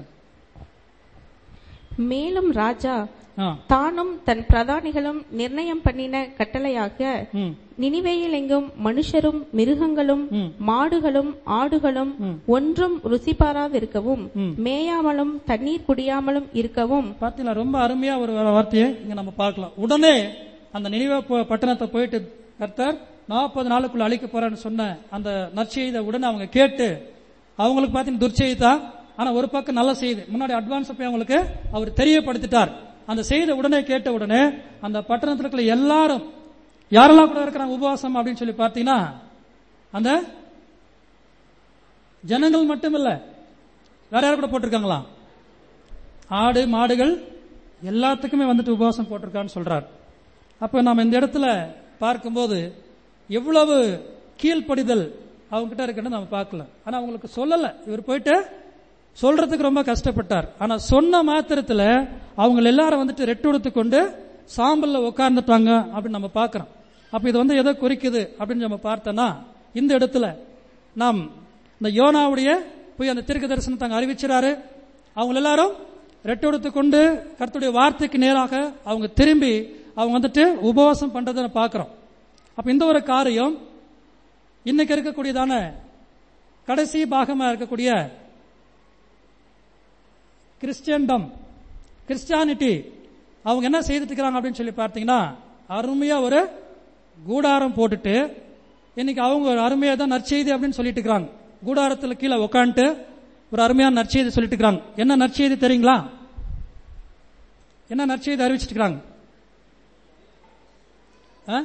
மேலும் ராஜா ஆ தானும் தன் பிரதானிகளும் நிர்ணயம் பண்ணின கட்டளையாக ம் நினிவேயில் எங்கும் மனுஷரும் மிருகங்களும் ம். மாடுகளும் ஆடுகளும் ம். ஒன்றும் ருசி பாராதிருக்கவும் ம். மேயாமலும் தண்ணீர் குடியாமலும் இருக்கவும் பார்த்தீங்களா ரொம்ப அருமையா ஒரு வார்த்தையை இங்க நம்ம பார்க்கலாம் உடனே அந்த நினைவே ப- பட்டணத்தை போயிட்டு கர்த்தர் நாற்பது நாளுக்குள்ள அழிக்க போறேன்னு சொன்ன அந்த நற்செய்தை உடனே அவங்க கேட்டு அவங்களுக்கு பார்த்தீங்கன்னா துர்ச்செய்தி தான் ஆனா ஒரு பக்கம் நல்ல செய்தி முன்னாடி அட்வான்ஸ் போய் அவங்களுக்கு அவர் தெரியப்படுத்திட்டார் அந்த செய்தி உடனே கேட்ட உடனே அந்த பட்டணத்தில் இருக்கிற எல்லாரும் யாரெல்லாம் கூட இருக்கிறாங்க உபவாசம் அப்படின்னு சொல்லி பார்த்தீங்கன்னா அந்த ஜனங்கள் மட்டும் இல்ல வேற யாரும் கூட போட்டிருக்காங்களா ஆடு மாடுகள் எல்லாத்துக்குமே வந்துட்டு உபவாசம் போட்டிருக்கான்னு சொல்றார் அப்ப நாம இந்த இடத்துல பார்க்கும்போது எவ்வளவு கீழ்ப்படிதல் அவங்க கிட்ட இருக்குன்னு நம்ம பார்க்கல ஆனா அவங்களுக்கு சொல்லல இவர் போயிட்டு சொல்றதுக்கு ரொம்ப கஷ்டப்பட்டார் ஆனா சொன்ன மாத்திரத்துல அவங்க எல்லாரும் வந்துட்டு ரெட்டுடுத்து கொண்டு சாம்பல்ல உட்கார்ந்துட்டாங்க அப்படின்னு நம்ம பார்க்கிறோம் அப்ப இது வந்து எதை குறிக்குது அப்படின்னு நம்ம பார்த்தோம்னா இந்த இடத்துல நாம் இந்த யோனாவுடைய போய் அந்த தீர்க்க தரிசனத்தை அங்க அறிவிச்சிறாரு அவங்க எல்லாரும் ரெட்டெடுத்து கொண்டு கர்த்தருடைய வார்த்தைக்கு நேராக அவங்க திரும்பி அவங்க வந்துட்டு உபவாசம் பண்றதை நம்ம பார்க்கிறோம் அப்ப இந்த ஒரு காரியம் இன்னைக்கு இருக்கக்கூடியதான கடைசி பாகமா இருக்கக்கூடிய கிறிஸ்டியன்டம் கிறிஸ்டியானிட்டி அவங்க என்ன செய்துட்டு இருக்கிறாங்க அப்படின்னு சொல்லி பார்த்தீங்கன்னா அருமையா ஒரு கூடாரம் போட்டுட்டு இன்னைக்கு அவங்க ஒரு அருமையா தான் நற்செய்தி அப்படின்னு சொல்லிட்டு இருக்கிறாங்க கூடாரத்துல கீழே உக்காந்துட்டு ஒரு அருமையான நற்செய்தி சொல்லிட்டு இருக்கிறாங்க என்ன நற்செய்தி தெரியுங்களா என்ன நற்செய்தி அறிவிச்சிட்டு இருக்கிறாங்க ஆ?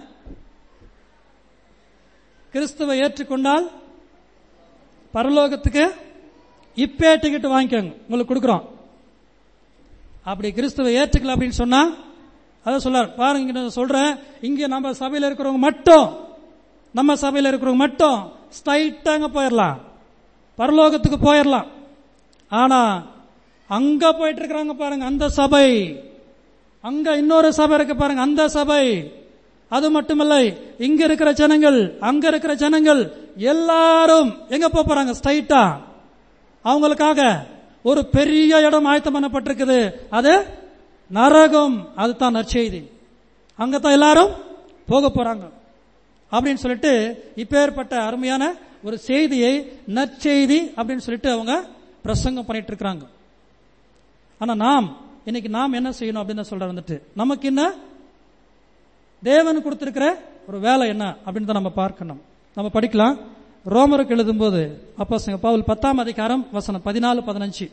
கிறிஸ்துவை ஏற்றுக்கொண்டால் பரலோகத்துக்கு இப்பே டிக்கெட் வாங்கிக்கோங்க உங்களுக்கு கொடுக்குறோம் அப்படி கிறிஸ்துவை ஏற்றுக்கல அப்படின்னு சொன்னா அதான் சொல்றார் பாருங்க இங்க நான் சொல்றேன் இங்க நம்ம சபையில இருக்கிறவங்க மட்டும் நம்ம சபையில இருக்கிறவங்க மட்டும் ஸ்ட்ரைட்டாங்க போயிடலாம் பரலோகத்துக்கு போயிடலாம் ஆனா அங்க போயிட்டு இருக்கிறாங்க பாருங்க அந்த சபை அங்க இன்னொரு சபை இருக்கு பாருங்க அந்த சபை அது மட்டுமல்ல இங்க இருக்கிற ஜனங்கள் அங்க இருக்கிற ஜனங்கள் எல்லாரும் எங்க போப் போறாங்க ஸ்ட்ரைட்டா அவங்களுக்காக ஒரு பெரிய இடம் ஆயத்தம் பண்ணப்பட்டிருக்குது அது நரகம் அதுதான் நற்செய்தி அங்கதான் எல்லாரும் போக போறாங்க அப்படின்னு சொல்லிட்டு இப்பேற்பட்ட அருமையான ஒரு செய்தியை நற்செய்தி அப்படின்னு சொல்லிட்டு அவங்க பிரசங்கம் பண்ணிட்டு இருக்கிறாங்க ஆனா நாம் இன்னைக்கு நாம் என்ன செய்யணும் அப்படின்னு தான் சொல்ற வந்துட்டு நமக்கு என்ன தேவன் கொடுத்திருக்கிற ஒரு வேலை என்ன அப்படின்னு தான் நம்ம பார்க்கணும் நம்ம படிக்கலாம் ரோமருக்கு எழுதும்போது அப்போ பவுல் பத்தாம் அதிகாரம் வசனம் பதினாலு பதினஞ்சு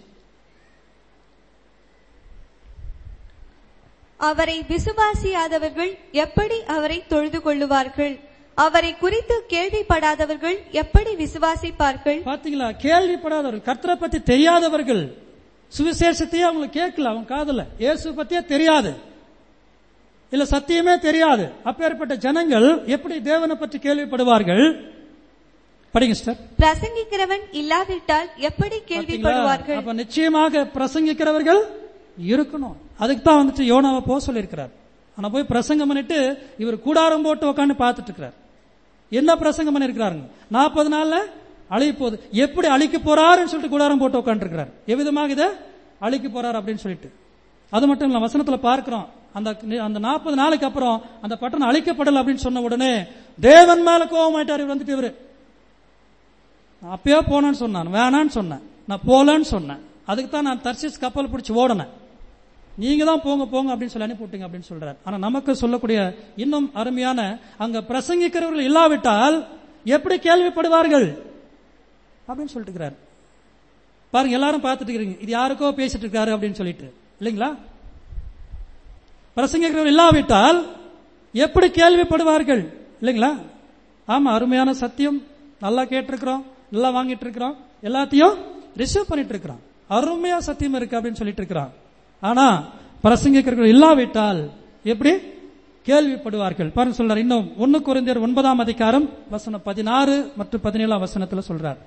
அவரை விசுவாசியாதவர்கள் எப்படி அவரை தொழுது கொள்ளுவார்கள் அவரை குறித்து கேள்விப்படாதவர்கள் எப்படி விசுவாசிப்பார்கள் பாத்தீங்களா கேள்விப்படாதவர்கள் கர்த்தரை பத்தி தெரியாதவர்கள் சுவிசேஷத்தையே அவங்களுக்கு கேட்கல அவங்க காதல இயேசு பத்தியே தெரியாது இல்ல சத்தியமே தெரியாது அப்பேற்பட்ட ஜனங்கள் எப்படி தேவனை பற்றி கேள்விப்படுவார்கள் படிங்க சார் பிரசங்கிக்கிறவன் இல்லாவிட்டால் எப்படி கேள்விப்படுவார்கள் அப்ப நிச்சயமாக பிரசங்கிக்கிறவர்கள் இருக்கணும் அதுக்கு தான் வந்துட்டு யோனாவை போக சொல்லியிருக்கிறார் ஆனா போய் பிரசங்கம் பண்ணிட்டு இவர் கூடாரம் போட்டு உட்காந்து பார்த்துட்டு இருக்கிறார் என்ன பிரசங்கம் பண்ணிருக்கிறாருங்க நாற்பது நாள்ல அழிய போகுது எப்படி அழிக்க போறாருன்னு சொல்லிட்டு கூடாரம் போட்டு உட்காந்துருக்கிறார் எவ்விதமாக இதை அழிக்க போறாரு அப்படின்னு சொல்லிட்டு அது மட்டும் இல்ல வசனத்துல பார்க்கிறோம் அந்த அந்த நாற்பது நாளைக்கு அப்புறம் அந்த பட்டணம் அழிக்கப்படல அப்படின்னு சொன்ன உடனே தேவன் மேல கோபம் ஆயிட்டார் இவர் வந்துட்டு இவரு நான் அப்பயே போனேன்னு சொன்னான் வேணான்னு சொன்னேன் நான் போலன்னு சொன்னேன் அதுக்கு தான் நான் தர்சிஸ் கப்பல் பிடிச்சி ஓடினேன் நீங்க தான் போங்க போங்க அப்படின்னு சொல்லி அனுப்பிவிட்டீங்க அப்படின்னு சொல்றாரு ஆனா நமக்கு சொல்லக்கூடிய இன்னும் அருமையான அங்க பிரசங்கிக்கிறவர்கள் இல்லாவிட்டால் எப்படி கேள்விப்படுவார்கள் அப்படின்னு சொல்லிட்டு இருக்கிறார் பாருங்க எல்லாரும் பார்த்துட்டு இருக்கிறீங்க இது யாருக்கோ பேசிட்டு இருக்காரு அப்படின்னு சொல்லிட்டு இல்லைங்களா பிரசங்கிக்கிறவர்கள் இல்லாவிட்டால் எப்படி கேள்விப்படுவார்கள் இல்லைங்களா ஆமா அருமையான சத்தியம் நல்லா கேட்டிருக்கிறோம் நல்லா வாங்கிட்டு இருக்கிறோம் எல்லாத்தையும் ரிசீவ் பண்ணிட்டு இருக்கிறான் அருமையா சத்தியம் இருக்கு அப்படின்னு சொல்லிட்டு இருக்கிறான் ஆனா பிரசங்கிக்கிறவர்கள் இல்லாவிட்டால் எப்படி கேள்விப்படுவார்கள் பாருங்க சொல்றார் இன்னும் ஒன்னு குறைந்தர் ஒன்பதாம் அதிகாரம் வசனம் பதினாறு மற்றும் பதினேழாம் வசனத்துல சொல்றார்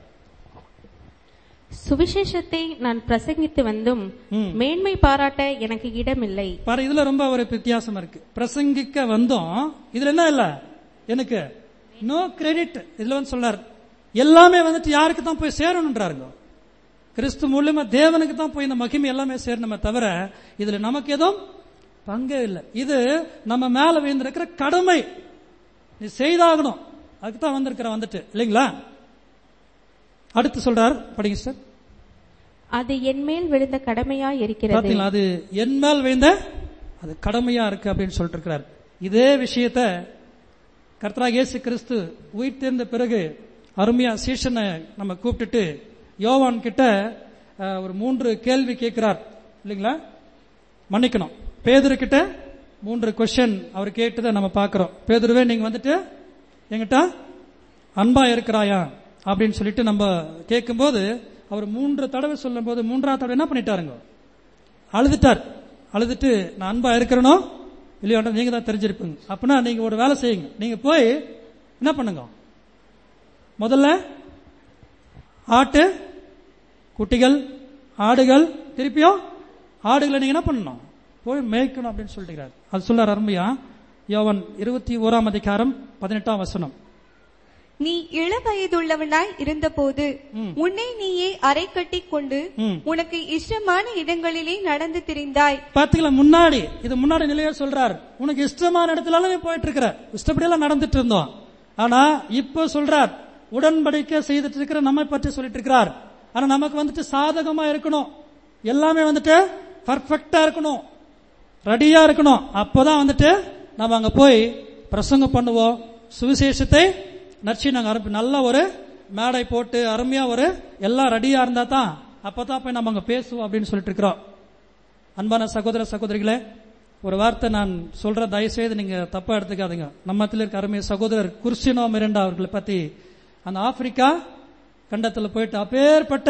சுவிசேஷத்தை நான் பிரசங்கித்து வந்தும் ம். மேன்மை பாராட்ட எனக்கு இடமில்லை பாரு இதுல ரொம்ப ஒரு வித்தியாசம் இருக்கு பிரசங்கிக்க வந்தோம் இதுல என்ன இல்ல எனக்கு நோ கிரெடிட் இதுல வந்து சொல்றார் எல்லாமே வந்துட்டு யாருக்கு தான் போய் சேரணுன்றாருங்க கிறிஸ்து மூலியமா தேவனுக்கு தான் போய் இந்த மகிமை எல்லாமே சேரணுமே தவிர இதுல நமக்கு எதுவும் பங்கே இல்லை இது நம்ம மேல விழுந்திருக்கிற கடமை நீ செய்தாகணும் அதுக்கு தான் வந்திருக்கிற வந்துட்டு இல்லைங்களா அடுத்து சொல்றார் படிங்க சார் அது என் மேல் விழுந்த கடமையாய் இருக்கிறது பாத்தீங்களா அது என் மேல் வைந்த அது கடமையா இருக்கு அப்படின்னு சொல்லிட்டு இருக்கிறார் இதே விஷயத்த கர்த்தராக இயேசு கிறிஸ்து உயிர் தேர்ந்த பிறகு அருமையா சீஷனை நம்ம கூப்பிட்டுட்டு யோவான் கிட்ட அஹ், ஒரு மூன்று கேள்வி கேட்கிறார் இல்லைங்களா மன்னிக்கணும் பேதுரு கிட்ட மூன்று கொஸ்டின் அவர் கேட்டதை நம்ம பார்க்கிறோம் பேதுருவே நீங்க வந்துட்டு எங்கிட்ட அன்பா இருக்கிறாயா அப்படின்னு சொல்லிட்டு நம்ம கேட்கும்போது அவர் மூன்று தடவை சொல்லும்போது மூன்றாவது தடவை என்ன பண்ணிட்டாருங்க அழுதுட்டார் அழுதுட்டு நான் அன்பா இருக்கிறனோ இல்லையோ நீங்க தான் தெரிஞ்சிருப்பீங்க அப்படின்னா நீங்க ஒரு வேலை செய்யுங்க நீங்க போய் என்ன பண்ணுங்க முதல்ல ஆட்டு குட்டிகள் ஆடுகள் திருப்பியும் ஆடுகளை நீங்க என்ன பண்ணணும் போய் மேய்க்கணும் அப்படின்னு சொல்லிட்டு அது சொல்லார் அருமையா யோவன் இருபத்தி ஓராம் அதிகாரம் பதினெட்டாம் வசனம் நீ இளவயதுள்ளவனாய் இருந்தபோது உன்னை நீயே அரை கட்டிக் கொண்டு ம். உனக்கு இஷ்டமான இடங்களிலே நடந்து திரிந்தாய் பாத்தீங்களா முன்னாடி இது முன்னாடி நிலையா சொல்றார் உனக்கு இஷ்டமான இடத்துல நீ போயிட்டு இருக்கிற இஷ்டப்படி எல்லாம் நடந்துட்டு இருந்தோம் ஆனா இப்ப சொல்றார் உடன்படிக்கை செய்துட்டு இருக்கிற நம்மை பற்றி சொல்லிட்டு இருக்கிறார் ஆனா நமக்கு வந்துட்டு சாதகமா இருக்கணும் எல்லாமே வந்துட்டு பர்ஃபெக்டா இருக்கணும் ரெடியா இருக்கணும் அப்பதான் வந்துட்டு நம்ம அங்க போய் பிரசங்கம் பண்ணுவோம் சுவிசேஷத்தை நச்சு நாங்க அனுப்பி நல்ல ஒரு மேடை போட்டு அருமையா ஒரு எல்லாம் ரெடியா இருந்தா தான் அப்பதான் போய் நம்ம அங்க பேசுவோம் அப்படின்னு சொல்லிட்டு இருக்கிறோம் அன்பான சகோதர சகோதரிகளே ஒரு வார்த்தை நான் சொல்ற தயவுசெய்து நீங்க தப்பா எடுத்துக்காதீங்க நம்ம மத்தியில் இருக்க அருமை சகோதரர் குர்சினோ மிரண்டா அவர்களை பத்தி அந்த ஆப்பிரிக்கா கண்டத்துல போயிட்டு அப்பேற்பட்ட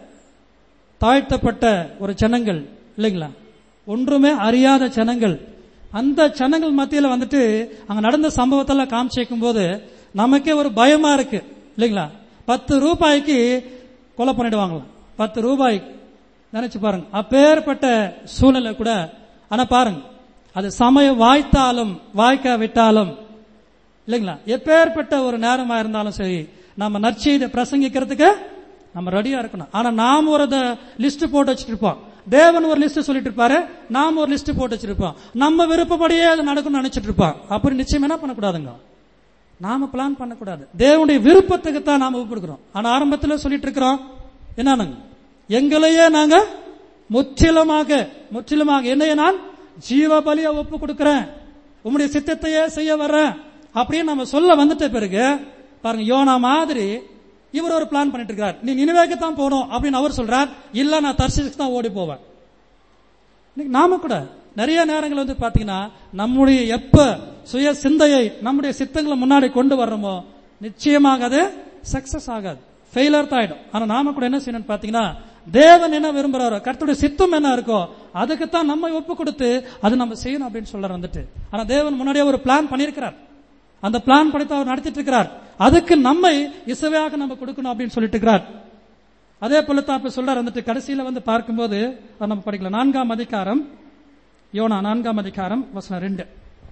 தாழ்த்தப்பட்ட ஒரு ஜனங்கள் இல்லைங்களா ஒன்றுமே அறியாத ஜனங்கள் அந்த ஜனங்கள் மத்தியில வந்துட்டு அங்க நடந்த சம்பவத்தெல்லாம் காமிச்சிக்கும் போது நமக்கே ஒரு பயமா இருக்கு இல்லைங்களா பத்து ரூபாய்க்கு கொலை பண்ணிடுவாங்களாம் பத்து ரூபாய்க்கு நினைச்சு பாருங்க அப்பேற்பட்ட சூழ்நிலை கூட ஆனா பாருங்க அது சமயம் வாய்த்தாலும் வாய்க்கா விட்டாலும் இல்லைங்களா எப்பேற்பட்ட ஒரு நேரமா இருந்தாலும் சரி நம்ம நற்செய்தியை பிரசங்கிக்கிறதுக்கு நம்ம ரெடியா இருக்கணும் ஆனா நாம் ஒரு லிஸ்ட் போட்டு வச்சுட்டு இருப்போம் தேவன் ஒரு லிஸ்ட் சொல்லிட்டு இருப்பாரு நாம ஒரு லிஸ்ட் போட்டு வச்சிருப்போம் நம்ம விருப்பப்படியே அது நடக்கும்னு நினைச்சிட்டு இருப்போம் அப்படி நிச்சயம் என்ன பண்ணக்கூடாதுங்க நாம பிளான் பண்ணக்கூடாது தேவனுடைய விருப்பத்துக்கு தான் நாம ஒப்புடுக்கிறோம் ஆனா ஆரம்பத்துல சொல்லிட்டு இருக்கிறோம் என்னங்க எங்களையே நாங்க முற்றிலுமாக முற்றிலுமாக என்னைய நான் ஜீவ பலியா ஒப்பு கொடுக்கிறேன் உம்முடைய சித்தத்தையே செய்ய வர்றேன் அப்படின்னு நம்ம சொல்ல வந்துட்ட பிறகு பாருங்க யோனா மாதிரி இவர் ஒரு பிளான் பண்ணிட்டு இருக்கார் நீ நினைவேக்கு தான் போகணும் அப்படின்னு அவர் சொல்றார் இல்ல நான் தர்சிக்கு தான் ஓடி போவேன் இன்னைக்கு நாம கூட நிறைய நேரங்கள் வந்து பாத்தீங்கன்னா நம்முடைய எப்ப சுய சிந்தையை நம்முடைய சித்தங்களை முன்னாடி கொண்டு வர்றோமோ நிச்சயமாக அது சக்சஸ் ஆகாது ஃபெயிலர் தான் ஆயிடும் ஆனா நாம கூட என்ன செய்யணும் பாத்தீங்கன்னா தேவன் என்ன விரும்புறாரோ கர்த்தருடைய சித்தம் என்ன இருக்கோ அதுக்கு தான் நம்ம ஒப்பு கொடுத்து அது நம்ம செய்யணும் அப்படின்னு சொல்றாரு வந்துட்டு ஆனா தேவன் முன்னாடியே ஒரு பிளான் பண்ணியிருக்கிறார் அந்த பிளான் படைத்து அவர் நடத்திட்டு இருக்கிறார் அதுக்கு நம்மை இசைவையாக நம்ம கொடுக்கணும் அப்படின்னு சொல்லிட்டு இருக்கிறார் அதே போல தான் இப்ப சொல்றார் வந்துட்டு கடைசியில வந்து பார்க்கும்போது அது நம்ம படிக்கலாம் நான்காம் அதிகாரம் யோனா நான்காம் அதிகாரம் வசனம் ரெண்டு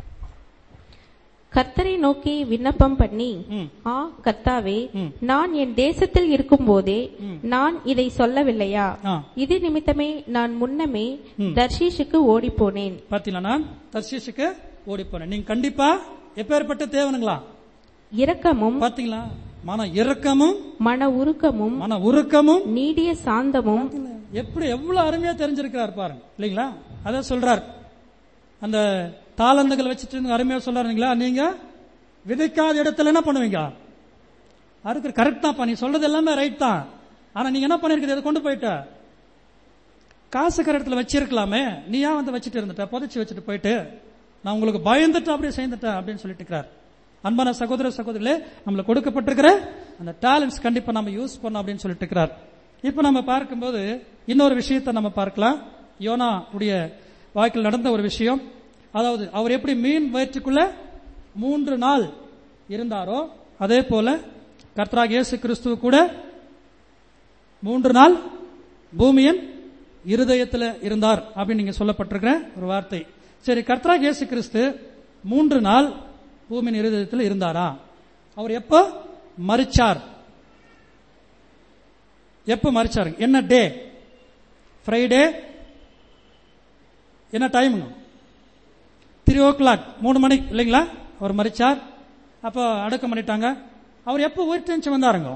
கர்த்தரை நோக்கி விண்ணப்பம் பண்ணி ம். ஆ கர்த்தாவே ம். நான் என் தேசத்தில் இருக்கும்போதே நான் இதை சொல்லவில்லையா ஆ. இது நிமித்தமே நான் முன்னமே தர்ஷீஷுக்கு ஓடிப் போனேன் பாத்தீங்களா நான் தர்ஷீஷுக்கு ஓடி போனேன் நீங்க கண்டிப்பா எப்பேற்பட்ட தேவனுங்களா இரக்கமும் பாத்தீங்களா மன இறக்கமும் மன உருக்கமும் மன உருக்கமும் நீடிய சாந்தமும் எப்படி எவ்வளவு அருமையா தெரிஞ்சிருக்கிறார் பாருங்க இல்லைங்களா அதான் சொல்றார் அந்த தாளந்துகள் வச்சுட்டு இருந்து அருமையா சொல்றாருங்களா நீங்க விதைக்காத இடத்துல என்ன பண்ணுவீங்க அறுக்கிற கரெக்ட் தான்ப்பா நீ சொல்றது எல்லாமே ரைட் தான் ஆனா நீங்க என்ன பண்ணிருக்கிறது இதை கொண்டு போயிட்ட காசுக்கிற இடத்துல வச்சிருக்கலாமே நீ ஏன் வந்து வச்சுட்டு இருந்துட்ட புதைச்சு வச்சுட்டு போயிட்டு நான் உங்களுக்கு பயந்துட்டு அப்படியே செய்துட்டேன் அப்படின்னு சொல்லிட்டு இருக்கிறார் அன்பான சகோதர சகோதரிகளே நம்மளுக்கு கொடுக்கப்பட்டிருக்கிற அந்த டேலண்ட்ஸ் கண்டிப்பா நம்ம யூஸ் பண்ணோம் அப்படின்னு சொல்லிட்டு இருக்கிறார் இப்ப நம்ம பார்க்கும்போது இன்னொரு விஷயத்தை நம்ம பார்க்கலாம் யோனா உடைய வாழ்க்கையில் நடந்த ஒரு விஷயம் அதாவது அவர் எப்படி மீன் வயிற்றுக்குள்ள மூன்று நாள் இருந்தாரோ அதே போல கர்த்தராக இயேசு கிறிஸ்துவ கூட மூன்று நாள் பூமியின் இருதயத்தில் இருந்தார் அப்படின்னு நீங்க சொல்லப்பட்டிருக்கிற ஒரு வார்த்தை சரி கர்த்தராக இயேசு கிறிஸ்து மூன்று நாள் பூமியின் இருதயத்தில் இருந்தாரா அவர் எப்போ மறிச்சார் எப்போ மறிச்சாரு என்ன டே ஃப்ரைடே என்ன டைமுங்க த்ரீ ஓ கிளாக் மூணு மணிக்கு இல்லைங்களா அவர் மறிச்சார் அப்போ அடக்கம் பண்ணிட்டாங்க அவர் எப்போ உயிர்த்தெழுந்து வந்தாருங்க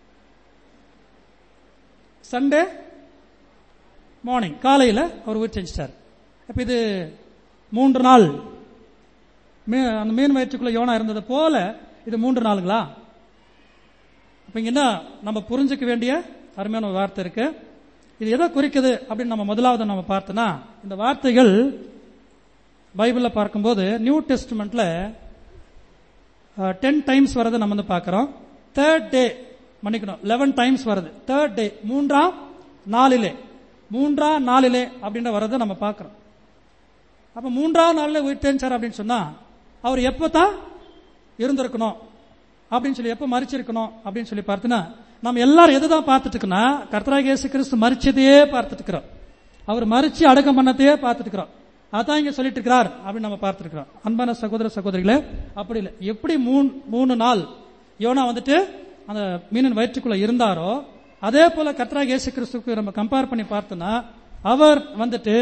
சண்டே மார்னிங் காலையில் அவர் உயிர்த்தெஞ்சிட்டார் அப்போ இது மூன்று நாள் மீ- அந்த மீன் வயிற்றுக்குள்ள யோனா இருந்தது போல இது மூன்று நாளுங்களா அப்ப இங்க என்ன நம்ம புரிஞ்சுக்க வேண்டிய அருமையான ஒரு வார்த்தை இருக்கு இது எதை குறிக்குது அப்படின்னு நம்ம முதலாவது நம்ம பார்த்தோம்னா இந்த வார்த்தைகள் பைபிள்ல பார்க்கும்போது நியூ டெஸ்ட்மெண்ட்ல டென் டைம்ஸ் வரதை நம்ம வந்து பார்க்கிறோம் தேர்ட் டே மன்னிக்கணும் லெவன் டைம்ஸ் வருது தேர்ட் டே மூன்றாம் நாளிலே மூன்றாம் நாளிலே அப்படின்ற வரதை நம்ம பார்க்கிறோம் அப்ப மூன்றாம் நாள்ல உயிர் தேஞ்சார் அப்படின்னு சொன்னா அவர் எப்போ தான் இருந்திருக்கணும் அப்படின்னு சொல்லி எப்போ மறிச்சிருக்கணும் அப்படின்னு சொல்லி பார்த்தோன்னா நம்ம எல்லாரும் எதுதான் பார்த்துட்டு இருக்கோம்னா கர்த்தராக இயேசு கிறிஸ்து மறிச்சதையே பார்த்துட்டு இருக்கிறோம் அவர் மறிச்சு அடக்கம் பண்ணதையே பார்த்துட்டு இருக்கிறோம் அதான் இங்க சொல்லிட்டு இருக்கிறார் அப்படின்னு நம்ம பார்த்துட்டு இருக்கிறோம் அன்பான சகோதர சகோதரிகளே அப்படி இல்லை எப்படி மூணு மூணு நாள் யோனா வந்துட்டு அந்த மீனின் வயிற்றுக்குள்ள இருந்தாரோ அதே போல கர்த்தராக இயேசு கிறிஸ்துக்கு நம்ம கம்பேர் பண்ணி பார்த்தோம்னா அவர் வந்துட்டு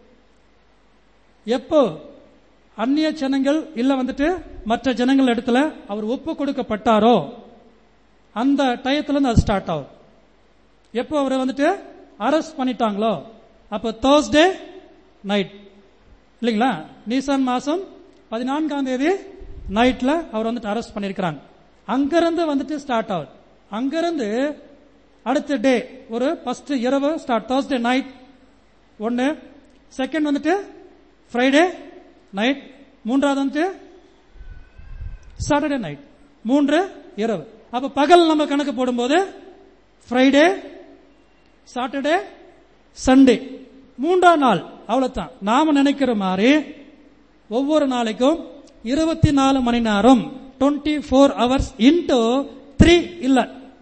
எப்போ அந்நிய ஜனங்கள் இல்ல வந்துட்டு மற்ற ஜனங்கள் இடத்துல அவர் ஒப்பு கொடுக்கப்பட்டாரோ அந்த டயத்துல இருந்து அது ஸ்டார்ட் ஆகும் எப்போ அவரை வந்துட்டு அரெஸ்ட் பண்ணிட்டாங்களோ அப்போ தேர்ஸ்டே நைட் இல்லைங்களா நீசான் மாசம் பதினான்காம் தேதி நைட்ல அவர் வந்துட்டு அரெஸ்ட் பண்ணிருக்கிறாங்க அங்கிருந்து வந்துட்டு ஸ்டார்ட் ஆகுது அங்கிருந்து அடுத்த டே ஒரு ஃபர்ஸ்ட் இரவு ஸ்டார்ட் தேர்ஸ்டே நைட் ஒன்னு செகண்ட் வந்துட்டு ஃப்ரைடே நைட் மூன்றாவது வந்துட்டு சாட்டர்டே நைட் மூன்று இரவு அப்ப பகல் நம்ம கணக்கு போடும்போது ஃப்ரைடே சாட்டர்டே சண்டே மூன்றாம் நாள் அவ்வளவுதான் நாம நினைக்கிற மாதிரி ஒவ்வொரு நாளைக்கும் இருபத்தி நாலு மணி நேரம் twenty four hours into three இல்ல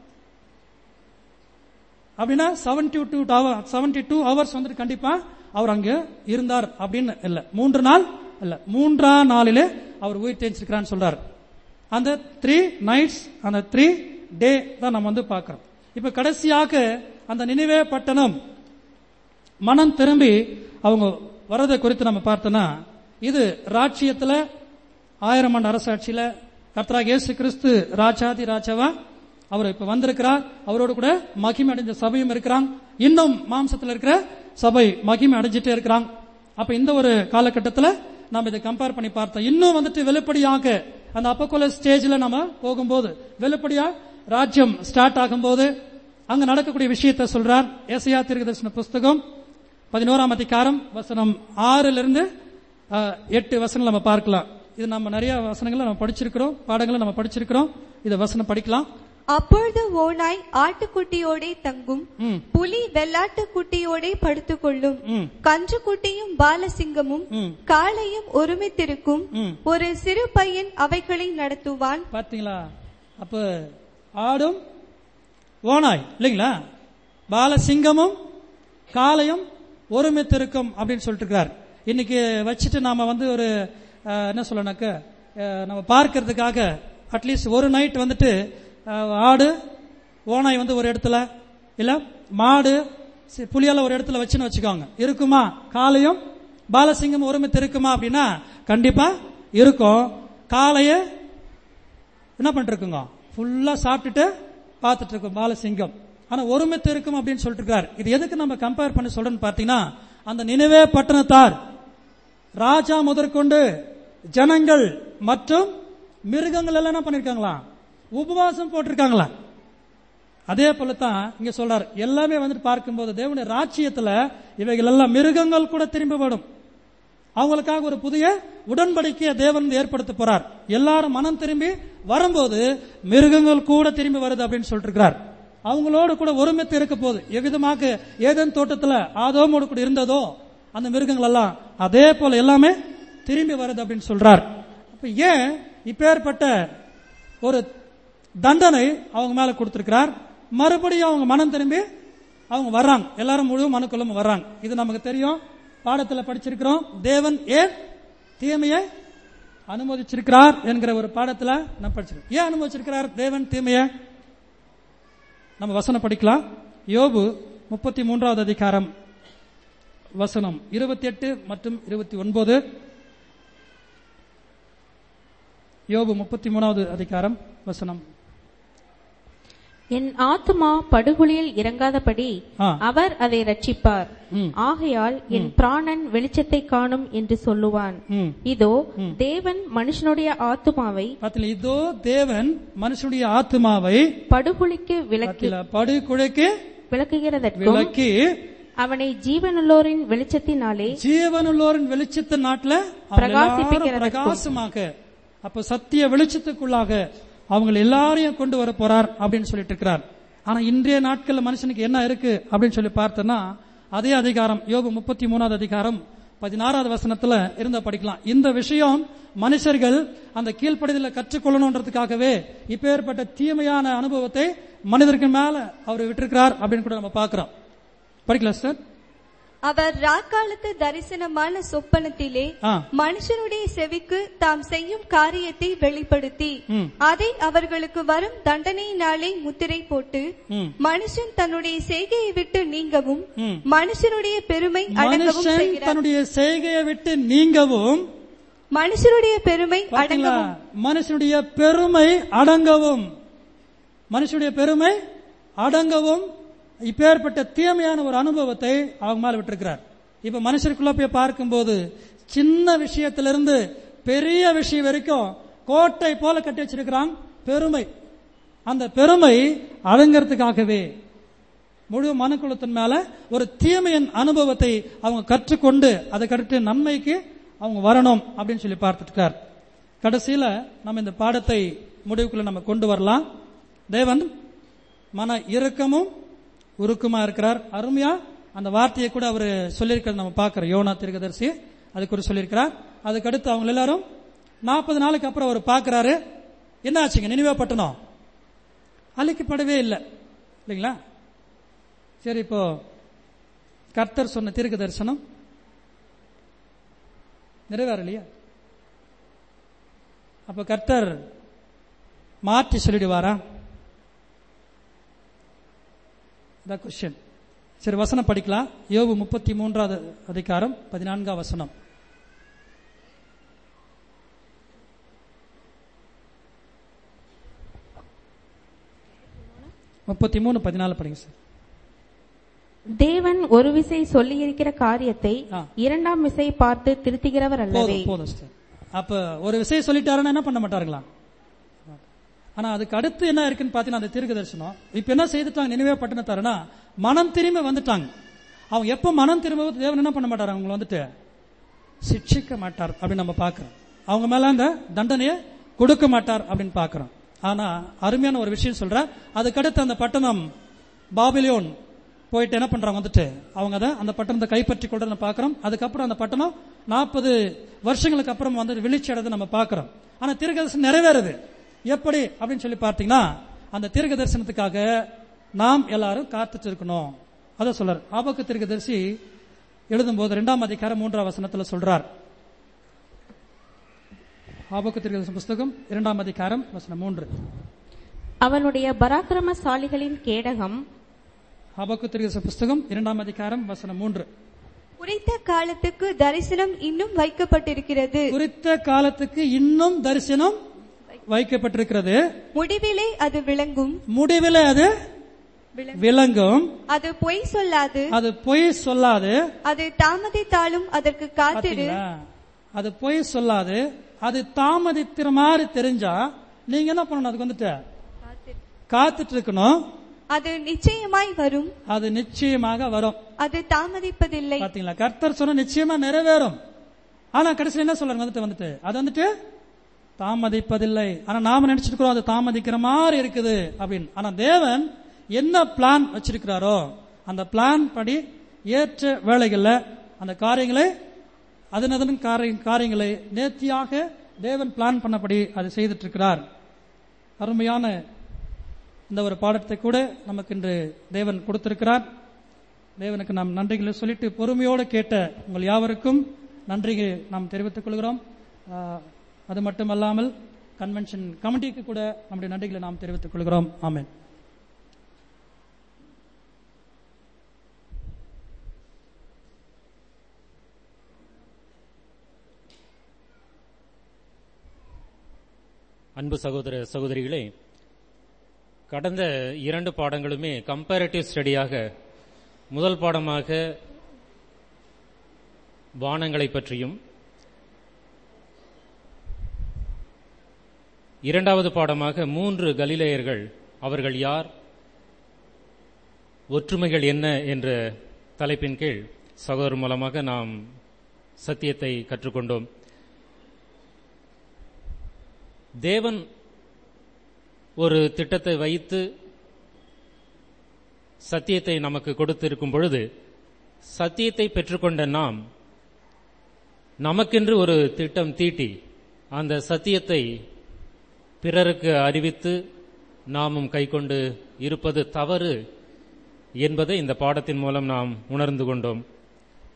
அப்படின்னா seventy two seventy two hours வந்துட்டு கண்டிப்பா அவர் அங்க இருந்தார் அப்படின்னு இல்ல மூன்று நாள் இல்ல மூன்றாம் நாளிலே அவர் உயிர் தேஞ்சிருக்கிறான்னு சொல்றாரு அந்த த்ரீ நைட்ஸ் அந்த த்ரீ டே தான் நம்ம வந்து பார்க்கிறோம் இப்ப கடைசியாக அந்த நினைவே பட்டணம் மனம் திரும்பி அவங்க வரதை குறித்து நம்ம பார்த்தோம்னா இது ராட்சியத்துல ஆயிரம் ஆண்டு அரசாட்சியில கர்த்தராக இயேசு கிறிஸ்து ராஜாதி ராஜாவா அவர் இப்ப வந்திருக்கிறார் அவரோடு கூட மகிமை அடைஞ்ச சபையும் இருக்கிறாங்க இன்னும் மாம்சத்துல இருக்கிற சபை மகிமை அடைஞ்சிட்டே இருக்கிறாங்க அப்ப இந்த ஒரு காலகட்டத்துல நம்ம இதை கம்பேர் பண்ணி பார்த்தோம் இன்னும் வந்துட்டு வெளிப்படையாக அந்த அப்போக்குள்ள ஸ்டேஜ்ல நம்ம போகும்போது வெளிப்படையா ராஜ்யம் ஸ்டார்ட் ஆகும்போது அங்க நடக்கக்கூடிய விஷயத்தை சொல்றார் ஏசையா தீர்க்கதரிசன புஸ்தகம் பதினோராம் அதிகாரம் வசனம் ஆறுல இருந்து அஹ், எட்டு வசனங்கள் நம்ம பார்க்கலாம் இது நம்ம நிறைய வசனங்களை நம்ம படிச்சிருக்கிறோம் பாடங்களை நம்ம படிச்சிருக்கிறோம் இதை வசனம் படிக்கலாம் அப்பொழுது ஓனாய் ஆட்டுக்குட்டியோடே தங்கும் ம், புலி வெள்ளாட்டு குட்டியோடே படுத்துக்கொள்ளும் ம், கன்றுக்குட்டியும் பாலசிங்கமும் ம், காளையும் ஒருமித்திருக்கும் ம். ஒரு சிறு பையன் அவைகளை நடத்துவான் பாத்தீங்களா அப்ப ஆடும் ஓனாய் இல்லைங்களா பாலசிங்கமும் காளையும் ஒருமித்திருக்கும் அப்படின்னு சொல்லிட்டு இருக்கிறார் இன்னைக்கு வச்சுட்டு நாம வந்து ஒரு அஹ், என்ன சொல்லனாக்க அஹ், நம்ம பார்க்கறதுக்காக அட்லீஸ்ட் ஒரு நைட் வந்துட்டு அஹ், ஆடு ஓனாய் வந்து ஒரு இடத்துல இல்ல மாடு சி- புலியால ஒரு இடத்துல வச்சுன்னு வச்சுக்கோங்க இருக்குமா காளையும் பாலசிங்கம் ஒருமித்து இருக்குமா அப்படின்னா கண்டிப்பா இருக்கும் காளைய என்ன பண்ணிட்டு இருக்குங்க ஃபுல்லா சாப்பிட்டுட்டு பார்த்துட்டு இருக்கும் பாலசிங்கம் ஆனா ஒருமித்து இருக்கும் அப்படின்னு சொல்லிட்டு இருக்காரு இது எதுக்கு நம்ம கம்பேர் பண்ணி சொல்றேன்னு பாத்தீங்கன்னா அந்த நினைவே பட்டணத்தார் ராஜா முதற்கொண்டு ஜனங்கள் மற்றும் மிருகங்கள் எல்லாம் என்ன பண்ணிருக்காங்களா உபவாசம் போட்டிருக்காங்களா அதே போல தான் இங்க சொல்றாரு எல்லாமே வந்துட்டு பார்க்கும்போது தேவனுடைய ராஜ்யத்துல இவைகள் எல்லாம் மிருகங்கள் கூட திரும்பி வரும் அவங்களுக்காக ஒரு புதிய உடன்படிக்கையை தேவன் ஏற்படுத்த போறார் எல்லாரும் மனம் திரும்பி வரும்போது மிருகங்கள் கூட திரும்பி வருது அப்படின்னு சொல்லிட்டு இருக்கிறார் அவங்களோடு கூட ஒருமித்து இருக்க போகுது எவ்விதமாக ஏதேன் தோட்டத்துல ஆதோமோடு கூட இருந்ததோ அந்த மிருகங்கள் எல்லாம் அதே போல எல்லாமே திரும்பி வருது அப்படின்னு சொல்றார் அப்ப ஏன் இப்பேற்பட்ட ஒரு தண்டனை அவங்க மேல கொடுத்திருக்கிறார் மறுபடியும் அவங்க மனம் திரும்பி அவங்க வர்றாங்க எல்லாரும் முழு மனுக்குள்ளும் வர்றாங்க இது நமக்கு தெரியும் பாடத்துல படிச்சிருக்கிறோம் தேவன் ஏன் தீமையை அனுமதிச்சிருக்கிறார் என்கிற ஒரு பாடத்துல நம்ம படிச்சிருக்கோம் ஏன் அனுமதிச்சிருக்கிறார் தேவன் தீமையை நம்ம வசனம் படிக்கலாம் யோபு முப்பத்தி மூன்றாவது அதிகாரம் வசனம் இருபத்தி எட்டு மற்றும் இருபத்தி ஒன்பது யோபு முப்பத்தி மூணாவது அதிகாரம் வசனம் என் ஆத்துமா படுகுழியில் இறங்காதபடி ஆ. அவர் அதை ரட்சிப்பார் ம். ஆகையால் என் பிராணன் வெளிச்சத்தை காணும் என்று சொல்லுவான் ம். இதோ தேவன் மனுஷனுடைய ஆத்துமாவை பாத்தீங்களா இதோ தேவன் மனுஷனுடைய ஆத்மாவை படுகுழிக்கு விலக்கி பாத்தீங்களா படுகுழைக்கு விளக்குகிறதற்கும் விளக்கி அவனை ஜீவனுள்ளோரின் வெளிச்சத்தினாலே ஜீவனுள்ளோரின் வெளிச்சத்து நாட்டுல அவங்க எல்லாரும் பிரகாசிப்பிக்கிறதற்கும். பிரகாசமாக அப்ப சத்திய வெளிச்சத்துக்குள்ளாக அவங்க எல்லாரையும் கொண்டு வர போறார் அப்படின்னு சொல்லிட்டு இருக்கிறார் ஆனா இன்றைய நாட்கள்ல மனுஷனுக்கு என்ன இருக்கு அப்படின்னு சொல்லி பார்த்தோன்னா அதே அதிகாரம் யோபு முப்பத்தி மூணாவது அதிகாரம் பதினாறாவது வசனத்துல இருந்த படிக்கலாம் இந்த விஷயம் மனுஷர்கள் அந்த கீழ்ப்படிதல கற்றுக்கொள்ளணுன்றதுக்காகவே இப்பேற்பட்ட தீமையான அனுபவத்தை மனிதருக்கு மேல அவர் விட்டிருக்கிறார் அப்படின்னு கூட நம்ம பார்க்கிறோம் படிக்கலாம் சார் அவர் ராக்காலத்து தரிசனமான சொப்பனத்திலே ஆ. மனுஷனுடைய செவிக்கு தாம் செய்யும் காரியத்தை வெளிப்படுத்தி ம். அதை அவர்களுக்கு வரும் தண்டனையினாலே முத்திரை போட்டு ம். மனுஷன் தன்னுடைய செய்கையை விட்டு நீங்கவும் ம். மனுஷனுடைய பெருமை அடங்கவும் மனுஷன் செய்கிறார் தன்னுடைய செய்கையை விட்டு நீங்கவும் மனுஷனுடைய பெருமை பாத்தீங்களா அடங்கவும் மனுஷனுடைய பெருமை அடங்கவும் மனுஷனுடைய பெருமை அடங்கவும் இப்பேற்பட்ட தீமையான ஒரு அனுபவத்தை அவங்க மேல விட்டிருக்கிறார் இப்ப மனுஷருக்குள்ள போய் பார்க்கும்போது சின்ன விஷயத்திலிருந்து பெரிய விஷயம் வரைக்கும் கோட்டை போல கட்டி வச்சிருக்கிறான் பெருமை அந்த பெருமை அடங்கிறதுக்காகவே முழு மனுக்குலத்தின் மேல ஒரு தீமையின் அனுபவத்தை அவங்க கற்றுக்கொண்டு அதை கற்று நன்மைக்கு அவங்க வரணும் அப்படின்னு சொல்லி பார்த்துட்டு இருக்கார் கடைசியில நம்ம இந்த பாடத்தை முடிவுக்குள்ள நம்ம கொண்டு வரலாம் தேவன் மன இறுக்கமும் உருக்கமா இருக்கிறார் அருமையா அந்த வார்த்தையை கூட அவர் சொல்லியிருக்கிறது நம்ம பார்க்கிறோம் யோனா தீர்க்கதரிசி அதுக்கு ஒரு சொல்லியிருக்கிறார் அதுக்கடுத்து அவங்க எல்லாரும் நாற்பது நாளுக்கு அப்புறம் அவர் பார்க்கிறாரு என்ன ஆச்சுங்க நினைவே பட்டணம் அழிக்கப்படவே இல்லை இல்லைங்களா சரி இப்போ கர்த்தர் சொன்ன தீர்க்க தரிசனம் நிறைவேறலையா அப்ப கர்த்தர் மாற்றி சொல்லிடுவாரா இந்த கொஸ்டின் சரி வசனம் படிக்கலாம் யோபு முப்பத்தி மூன்றாவது அதிகாரம் பதினான்காம் வசனம் முப்பத்தி மூணு பதினாலு படிங்க சார் தேவன் ஒரு விசை சொல்லியிருக்கிற காரியத்தை ஆ. இரண்டாம் விசை பார்த்து திருத்துகிறவர் அல்லவே போதும் போதும் sister. அப்ப ஒரு விஷயம் சொல்லிட்டாருன்னா என்ன பண்ண மாட்டாருங்களா ஆனா அதுக்கு அடுத்து என்ன இருக்குன்னு பாத்தீங்கன்னா அந்த தீர்க்க தரிசனம் இப்ப என்ன செய்துட்டாங்க நினைவே பட்டணத்தாருன்னா மனம் திரும்பி வந்துட்டாங்க அவங்க எப்ப மனம் திரும்ப தேவன் என்ன பண்ண மாட்டாரு அவங்களை வந்துட்டு சிக்ஷிக்க மாட்டார் அப்படின்னு நம்ம பார்க்கிறோம் அவங்க மேல அந்த தண்டனையை கொடுக்க மாட்டார் அப்படின்னு பார்க்கிறோம் ஆனா அருமையான ஒரு விஷயம் சொல்ற அதுக்கடுத்து அந்த பட்டணம் பாபிலியோன் போயிட்டு என்ன பண்றாங்க வந்துட்டு அவங்க அதை அந்த பட்டணத்தை கைப்பற்றி கொண்டு பார்க்கிறோம் அதுக்கப்புறம் அந்த பட்டணம் நாற்பது வருஷங்களுக்கு அப்புறம் வந்து வீழ்ச்சி அடைந்து நம்ம பார்க்கிறோம் ஆனா தீர்க்க தரிசனம் நிறைவேறுது எப்படி அப்படின்னு சொல்லி பார்த்தீங்கன்னா அந்த தீர்க்க தரிசனத்துக்காக நாம் எல்லாரும் காத்துட்டு இருக்கணும் அதை சொல்றார் ஆபக்கு தீர்க்க தரிசி எழுதும்போது இரண்டாம் அதிகாரம் மூன்றாம் வசனத்துல சொல்றார் ஆபக்கு தீர்க்க தரிசன புஸ்தகம் இரண்டாம் அதிகாரம் வசனம் மூன்று அவனுடைய பராக்கிரமசாலிகளின் கேடகம் ஆபக்கு தீர்க்க தரிசன புஸ்தகம் இரண்டாம் அதிகாரம் வசனம் மூன்று குறித்த காலத்துக்கு தரிசனம் இன்னும் வைக்கப்பட்டிருக்கிறது குறித்த காலத்துக்கு இன்னும் தரிசனம் வைக்கப்பட்டிருக்கிறது முடிவிலே அது விளங்கும் முடிவில் அது விளங்கும் அது பொய் சொல்லாது அது பொய் சொல்லாது அது தாமதித்தாலும் அதற்கு காத்திரு பாத்தீங்களா? அது பொய் சொல்லாது அது தாமதிக்கிற மாதிரி தெரிஞ்சா நீங்க என்ன பண்ணணும் அதுக்கு வந்துட்டு காத்துட்டு இருக்கணும் அது நிச்சயமாய் வரும் அது நிச்சயமாக வரும் அது தாமதிப்பதில்லை பாத்தீங்களா கர்த்தர் சொன்ன நிச்சயமா நிறைவேறும் ஆனா கடைசியில் என்ன சொல்றாங்க வந்துட்டு வந்துட்டு அது வந்துட்டு தாமதிப்பதில்லை ஆனா நாம நினைச்சிட்டு இருக்கிறோம் அது தாமதிக்கிற மாதிரி இருக்குது அப்படின்னு ஆனா தேவன் என்ன பிளான் வச்சிருக்கிறாரோ அந்த பிளான் படி ஏற்ற வேலைகள்ல அந்த காரியங்களை அதனதன் காரிய- காரியங்களை நேர்த்தியாக தேவன் பிளான் பண்ணபடி அதை செய்துட்டு இருக்கிறார் அருமையான இந்த ஒரு பாடத்தை கூட நமக்கு இன்று தேவன் கொடுத்திருக்கிறார் தேவனுக்கு நாம் நன்றிகளை சொல்லிட்டு பொறுமையோடு கேட்ட உங்கள் யாவருக்கும் நன்றியை நாம் தெரிவித்துக் கொள்கிறோம் ஆஹ், அது மட்டுமல்லாமல் கன்வென்ஷன் கமிட்டிக்கு கூட நம்முடைய நன்றிகளை நாம் தெரிவித்துக் கொள்கிறோம் ஆமென் அன்பு சகோதர சகோதரிகளே கடந்த இரண்டு பாடங்களுமே கம்பேரிட்டிவ் ஸ்டடியாக முதல் பாடமாக வானங்களை பற்றியும் இரண்டாவது பாடமாக மூன்று கலிலேயர்கள் அவர்கள் யார் ஒற்றுமைகள் என்ன என்ற தலைப்பின் கீழ் சகோதரர் மூலமாக நாம் சத்தியத்தை கற்றுக்கொண்டோம் தேவன் ஒரு திட்டத்தை வைத்து சத்தியத்தை நமக்கு கொடுத்திருக்கும் பொழுது சத்தியத்தை பெற்றுக்கொண்ட நாம் நமக்கென்று ஒரு திட்டம் தீட்டி அந்த சத்தியத்தை பிறருக்கு அறிவித்து நாமும் கைக்கொண்டு இருப்பது தவறு என்பதை இந்த பாடத்தின் மூலம் நாம் உணர்ந்து கொண்டோம்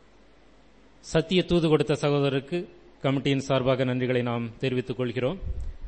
சத்திய தூது கொடுத்த சகோதரருக்கு கமிட்டியின் சார்பாக நன்றிகளை நாம் தெரிவித்துக் கொள்கிறோம்